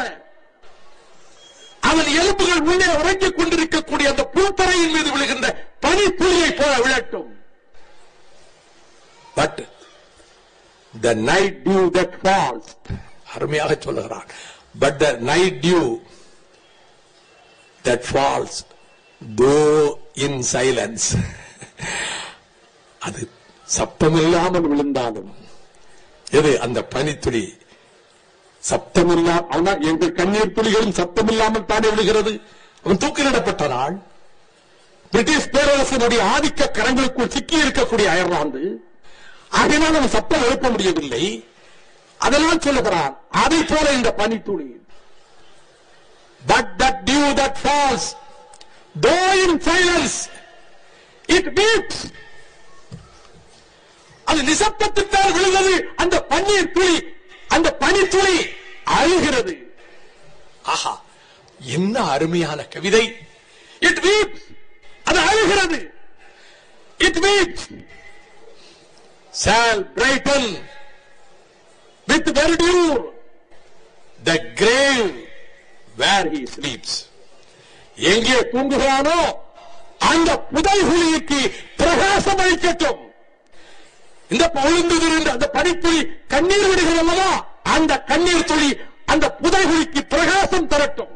அவன் எலும்புகள் உள்ளே உறங்கிக் கொண்டிருக்கக்கூடிய அந்த புல்தரையின் மீது விழுகின்ற பனித்துளியை போல விழட்டும் but the night dew that falls அருமையாக சொல்லுகிறான் but the night dew that falls though in silence அது சப்தமில்லாமல் விழுந்தாலும் எது அந்த பனித்துளி சப்தமில்லா ஆனா எங்கள் கண்ணீர் துளிகளும் சப்தமில்லாமல் தானே விழுகிறது அவன் தூக்கிலிடப்பட்ட நாள் பிரிட்டிஷ் பேரரசனுடைய ஆதிக்க கரங்களுக்குள் சிக்கி இருக்கக்கூடிய அயர்லாந்து ஆகையினால் அவன் சத்தம் எழுப்ப முடியவில்லை அதெல்லாம் சொல்லுகிறான் அதை போல இந்த பனித்துளி but that dew that falls though in silence it peeps அது நிசப்தத்திற்கால் விழுந்தது அந்த பன்னீர் துளி அந்த பனித்துளி அழுகிறது ஆஹா என்ன அருமையான கவிதை இட் வீப்ஸ் அது அழுகிறது it weeps shall brighten with verdure the grave where he sleeps எங்கே தூங்குகிறானோ அந்த புதைகுழிக்கு பிரகாசம் அளிக்கட்டும் இந்த பொழுந்து விரிந்த அந்த பனித்துளி கண்ணீர் விடுகிறது அல்லவா அந்த கண்ணீர் துளி அந்த புதைகுழிக்கு பிரகாசம் தரட்டும்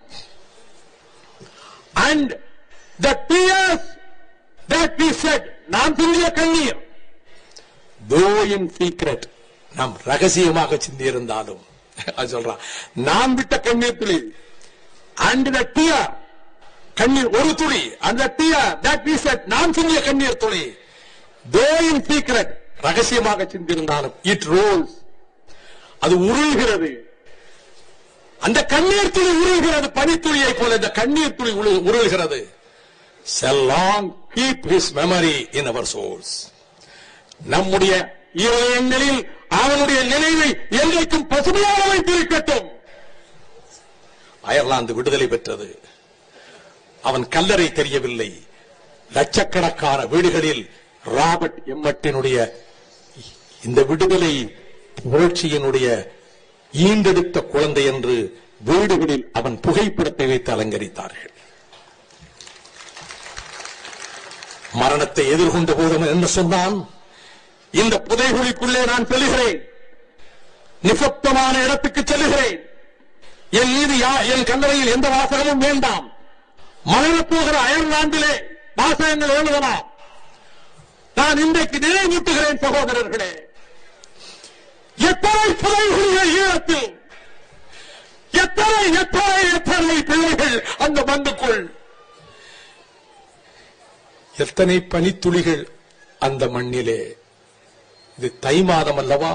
and the tears that we shed நாம் சிந்திய கண்ணீர் தோ இன் சீக்ரெட் நாம் ரகசியமாக சிந்தியிருந்தாலும் அது சொல்றான் நாம் விட்ட கண்ணீர் துளி அண்ட் த டியர் கண்ணீர் ஒரு துளி அந்த டியர் தட் we shed நாம் சிந்திய கண்ணீர் துளி தோ இன் சீக்ரெட் ரகசியமாக சிந்திருந்தாலும் இட் ரோல்ஸ் அது உருள்கிறது அந்த கண்ணீர் துளி உருள்கிறது பனித்துளியை போல இந்த கண்ணீர் துளி உரு- உருள்கிறது shall long keep his memory in our souls நம்முடைய இதயங்களில் அவனுடைய நினைவை என்றைக்கும் பசுமையாக வைத்திருக்கட்டும் அயர்லாந்து விடுதலை பெற்றது அவன் கல்லறை தெரியவில்லை லட்சக்கணக்கான வீடுகளில் ராபர்ட் எம்மட்டினுடைய இந்த விடுதலை புரட்சியினுடைய ஈண்டெடுத்த குழந்தை என்று வீடுகளில் அவன் புகைப்படத்தை வைத்து அலங்கரித்தார்கள் மரணத்தை எதிர்கொண்ட போது அவன் என்ன சொன்னான் இந்த புதைகுழிக்குள்ளே நான் செல்லுகிறேன் நிசப்தமான இடத்துக்கு செல்லுகிறேன் என் மீது யா- என் கல்லறையில் எந்த வாசகமும் வேண்டாம் மலரப் போகிற அயர்லாந்திலே வாசகங்கள் எழுதலாம் நான் இன்றைக்கு நினைவூட்டுகிறேன் சகோதரர்களே எத்தனை புதைகுழிகள் ஈழத்தில் எத்தனை எத்தனை எத்தனை பிள்ளைகள் அந்த மண்ணுக்குள் எத்தனை பனித்துளிகள் அந்த மண்ணிலே இது தை மாதம் அல்லவா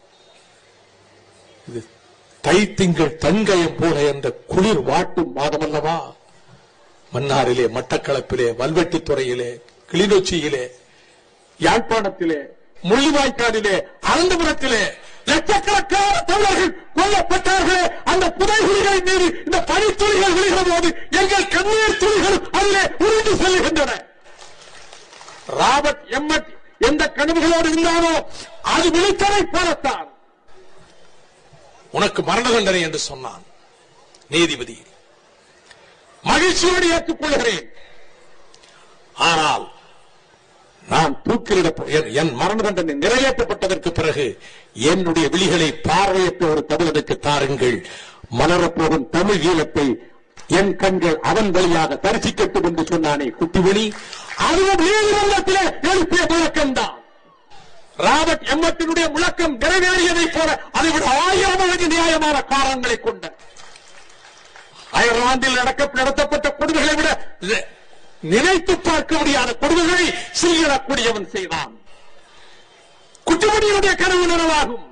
இது தை திங்கள் தன்கயம் போல என்ற குளிர் வாட்டும் மாதம் அல்லவா மன்னாரிலே மட்டக்களப்பிலே வல்வெட்டித்துறையிலே கிளிநொச்சியிலே யாழ்ப்பாணத்திலே முள்ளிவாய்க்காலிலே அனந்தபுரத்திலே லட்சக்கணக்கான தமிழர்கள் கொல்லப்பட்டார்களே அந்த புதைகுழிகளின் மீது இந்த பனித்துளிகள் விழுகிற போது எங்கள் கண்ணீர் துளிகள் அதிலே உறிந்து செல்லுகின்றன ராபர்ட் எம்மட் எந்த கனவுகளோடு இருந்தானோ அது விழித்ததை போலத்தான் உனக்கு மரண தண்டனை என்று சொன்னான் நீதிபதி மகிழ்ச்சியோடு ஏற்றுக்கொள்கிறேன் ஆனால் நான் தூக்கிலிட என் மரண தண்டனை நிறைவேற்றப்பட்டதற்கு பிறகு என்னுடைய விழிகளை பார்வையற்ற ஒரு தமிழனுக்கு தாருங்கள் மலரப்போகும் தமிழ் ஈழத்தை என் கண்கள் அவன் வழியாக தரிசிக்கட்டும் என்று சொன்னானே குட்டிவெளி அதுவும் நீதிமன்றத்திலே எழுப்பிய முழக்கம்தான் ராபர்ட் எம்மத்தினுடைய முழக்கம் நிறைவேறியதைப் போல அதைவிட ஆயிரம் மடங்கு நியாயமான காரணங்களை கொண்ட அயர்லாந்தில் நடக்க நடத்தப்பட்ட கொடுமைகளை விட இது- நினைத்து பார்க்க முடியாத கொடுமைகளை செய்யக்கூடியவன் செய்தான் குட்டிமணியுடைய கனவு நனவாகும்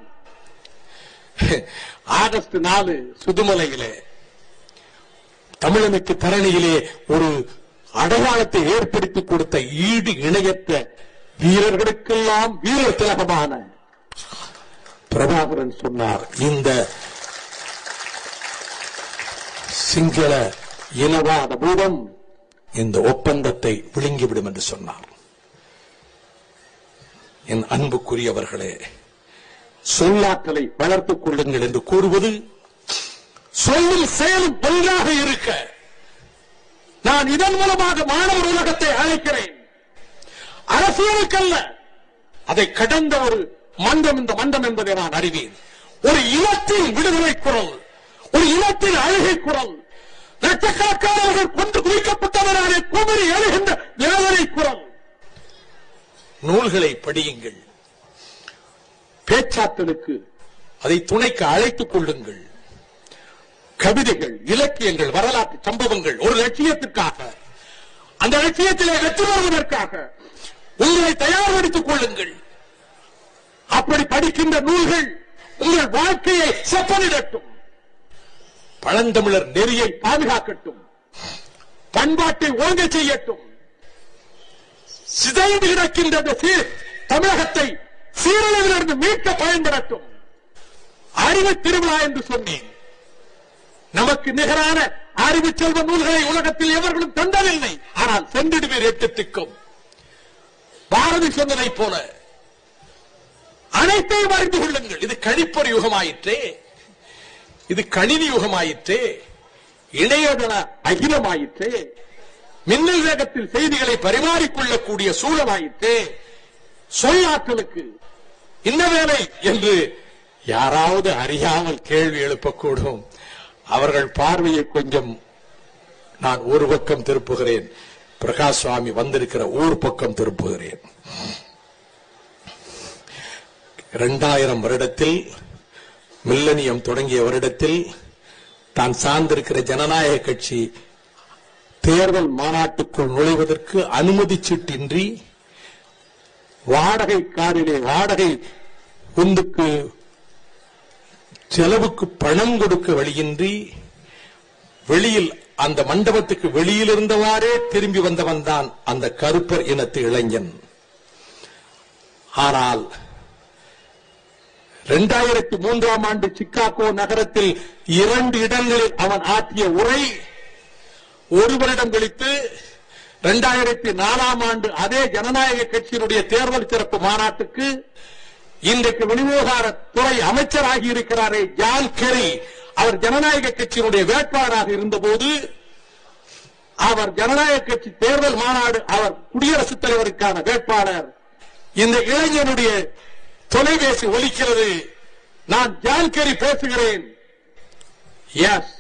ஆகஸ்ட் நாலு சுதுமலையிலே தமிழனுக்கு தரணியிலே ஒரு அடையாளத்தை ஏற்படுத்தி கொடுத்த ஈடு இணையற்ற வீரர்களுக்கெல்லாம் வீரர் திலகமான பிரபாகரன் சொன்னார் இந்த சிங்கள இனவாத பூதம் இந்த ஒப்பந்தத்தை விழுங்கிவிடும் என்று சொன்னார் என் அன்புக்குரியவர்களே சொல்லாற்றலை வளர்த்துக் கொள்ளுங்கள் என்று கூறுவது சொல்லும் செயலும் ஒன்றாக இருக்க நான் இதன் மூலமாக மாணவர் உலகத்தை அழைக்கிறேன் அரசியலுக்கல்ல அதை கடந்த ஒரு மன்றம் இந்த மன்றம் என்பதை நான் அறிவேன் ஒரு இனத்தின் விடுதலை குரல் ஒரு இனத்தின் அழுகை குரல் லட்சக்கணக்கானவர்கள் கொண்டு குவிக்கப்பட்டவரான குமரி எழுகின்ற வேதனை குரல் நூல்களை படியுங்கள் பேச்சாற்றலுக்கு அதை துணைக்கு அழைத்துக் கொள்ளுங்கள் கவிதைகள் இலக்கியங்கள் வரலாற்று சம்பவங்கள் ஒரு லட்சியத்துக்காக அந்த லட்சியத்திலே வெற்றி பெறுவதற்காக உங்களை தயார்படுத்திக் கொள்ளுங்கள் அப்படி படிக்கின்ற நூல்கள் உங்கள் வாழ்க்கையை செப்பனிடட்டும் பழந்தமிழர் நெறியை பாதுகாக்கட்டும் பண்பாட்டை ஓங்க செய்யட்டும் சிதைந்து கிடக்கின்ற அந்த சீ- தமிழகத்தை சீரழிவிலிருந்து மீட்க பயன்படட்டும் அறிவு திருவிழா என்று சொன்னேன் நமக்கு நிகரான அறிவு செல்வ நூல்களை உலகத்தில் எவர்களும் தந்ததில்லை ஆனால் சென்றிடுவீர் எட்டு திக்கும் பாரதி சொன்னதைப் போல அனைத்தையும் அறிந்து கொள்ளுங்கள் இது கழிப்பொறி யுகமாயிற்றே இது கணினி யுகமாயிற்றே இணையதள அகிலமாயிற்றே மின்னல் வேகத்தில் செய்திகளை பரிமாறிக்கொள்ளக்கூடிய சூழலாயிற்றே சொல்லாற்றலுக்கு இன்ன வேலை என்று யாராவது அறியாமல் கேள்வி எழுப்பக்கூடும் அவர்கள் பார்வையை கொஞ்சம் நான் ஒரு பக்கம் திருப்புகிறேன் பிரகாஷ் சுவாமி வந்திருக்கிற ஊர் பக்கம் திருப்புகிறேன் இரண்டாயிரம் வருடத்தில் மில்லனியம் தொடங்கிய வருடத்தில் தான் சார்ந்திருக்கிற ஜனநாயக கட்சி தேர்தல் மாநாட்டுக்குள் நுழைவதற்கு அனுமதி சீட்டின்றி வாடகை காரிலே வாடகை உந்துக்கு செலவுக்கு பணம் கொடுக்க வழியின்றி வெளியில் அந்த மண்டபத்துக்கு வெளியில் இருந்தவாறே திரும்பி வந்தவன் தான் அந்த கருப்பர் இனத்து இளைஞன் ஆனால் இரண்டாயிரத்தி மூன்றாம் ஆண்டு சிக்காகோ நகரத்தில் இரண்டு இடங்களில் அவன் ஆற்றிய உரை ஒரு வருடம் கழித்து இரண்டாயிரத்தி நாலாம் ஆண்டு அதே ஜனநாயக கட்சியினுடைய தேர்தல் சிறப்பு மாநாட்டுக்கு இன்றைக்கு வெளிவிவகார துறை அமைச்சராகி இருக்கிறாரே ஜான் கெரி அவர் ஜனநாயக கட்சியினுடைய வேட்பாளராக இருந்தபோது அவர் ஜனநாயக கட்சி தேர்தல் மாநாடு அவர் குடியரசுத் தலைவருக்கான வேட்பாளர் இந்த இளைஞனுடைய தொலைபேசி ஒலிக்கிறது நான் ஜான் கெரி பேசுகிறேன் yes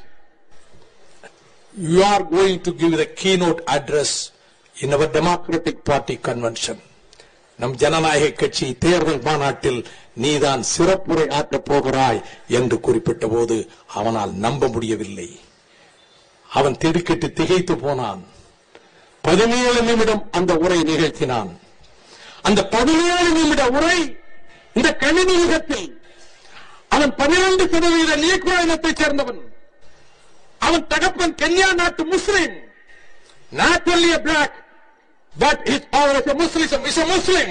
you are going to give the keynote address in our Democratic Party convention. நம் ஜனநாயக கட்சி தேர்தல் மாநாட்டில் நீதான் சிறப்புரை ஆற்றப் போகிறாய் என்று குறிப்பிட்ட போது அவனால் நம்ப முடியவில்லை அவன் திடுக்கிட்டு திகைத்து போனான் பதினேழு நிமிடம் அந்த உரை நிகழ்த்தினான் அந்த பதினேழு நிமிட உரை இந்த கணினி யுகத்தில் அவன் பன்னிரண்டு சதவீத நீக்குவ இனத்தைச் சேர்ந்தவன் அவன் தகப்பன் கென்யா நாட்டு முஸ்லிம் not only a black but his always a Muslim is a Muslim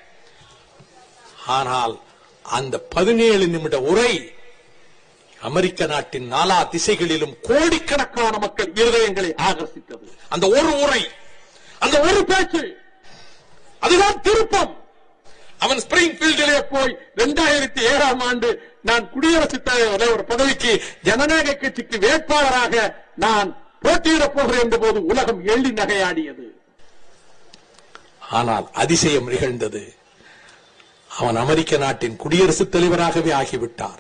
ஆனால் அந்த பதினேழு நிமிட உரை அமெரிக்க நாட்டின் நாலா திசைகளிலும் கோடிக்கணக்கான மக்கள் இருதயங்களை ஆகர்ஷித்தது அந்த ஒரு உரை அந்த ஒரு பேச்சு அதுதான் திருப்பம் அவன் ஸ்பிரிங் ஃபீல்டிலே போய் இரண்டாயிரத்தி ஏழாம் ஆண்டு நான் குடியரசுத் தலைவர் ஒரு பதவிக்கு ஜனநாயக கட்சிக்கு வேட்பாளராக நான் போட்டியிடப் போகிறேன் என்ற போது உலகம் எள்ளி நகையாடியது ஆனால் அதிசயம் நிகழ்ந்தது அவன் அமெரிக்க நாட்டின் குடியரசுத் தலைவராகவே ஆகிவிட்டார்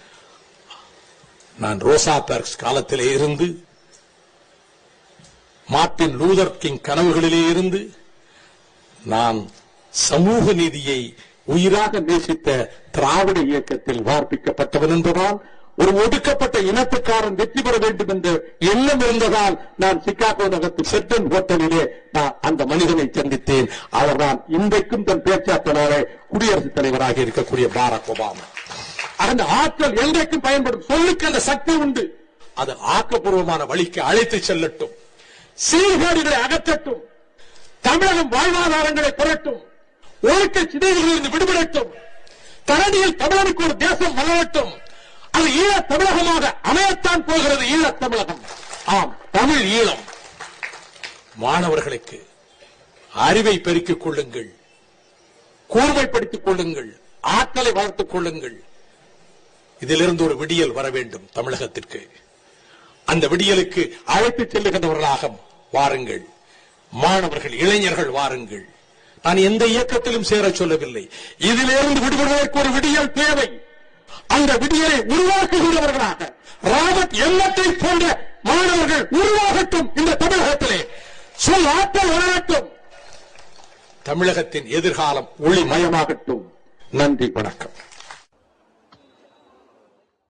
நான் ரோசா பெர்க்ஸ் காலத்திலே இருந்து மார்ட்டின் லூதர் கிங் கனவுகளிலே இருந்து நான் சமூக நீதியை உயிராக நேசித்த திராவிட இயக்கத்தில் வார்ப்பிக்கப்பட்டவன் என்பதால் ஒரு ஒடுக்கப்பட்ட இனத்துக்காரன் வெற்றி பெற வேண்டும் என்ற எண்ணம் இருந்ததால் நான் சிகாகோ நகரத்து செட்டன் ஹோட்டலிலே நான் அந்த மனிதனை சந்தித்தேன் அவர்தான் இன்றைக்கும் தன் பேச்சாற்றலாளே குடியரசுத் தலைவராக இருக்கக்கூடிய பாரக் ஒபாமா அந்த ஆற்றல் என்றைக்கும் பயன்படும் சொல்லுக்கு அந்த சக்தி உண்டு அது ஆக்கப்பூர்வமான வழிக்கு அழைத்து செல்லட்டும் சீர்கேடுகளை அகற்றட்டும் தமிழகம் வாழ்வாதாரங்களை குரட்டும் ஒழுக்க சிதைகளிலிருந்து விடுபடட்டும் தரணியில் தமிழனுக்கு ஒரு தேசம் மலரட்டும் அது ஈழத் தமிழகமாக அமையத்தான் போகிறது ஈழத் தமிழகம் ஆம் தமிழ் ஈழம் மாணவர்களுக்கு அறிவை பெருக்கிக் கொள்ளுங்கள் கூர்மைப்படுத்திக் கொள்ளுங்கள் ஆற்றலை வளர்த்துக் கொள்ளுங்கள் இதிலிருந்து ஒரு விடியல் வர வேண்டும் தமிழகத்திற்கு அந்த விடியலுக்கு அழைத்துச் செல்லுகின்றவர்களாக வாருங்கள் மாணவர்கள் இளைஞர்கள் வாருங்கள் நான் எந்த இயக்கத்திலும் சேர சொல்லவில்லை இதிலிருந்து விடுபடுவதற்கு ஒரு விடியல் தேவை அந்த விடியலை உருவாக்குகிறவர்களாக ராபர்ட் எல்லத்தை போன்ற மாணவர்கள் உருவாகட்டும் இந்த தமிழகத்திலே சொல் ஆற்றல் வளரட்டும் தமிழகத்தின் எதிர்காலம் ஒளிமயமாகட்டும் நன்றி வணக்கம்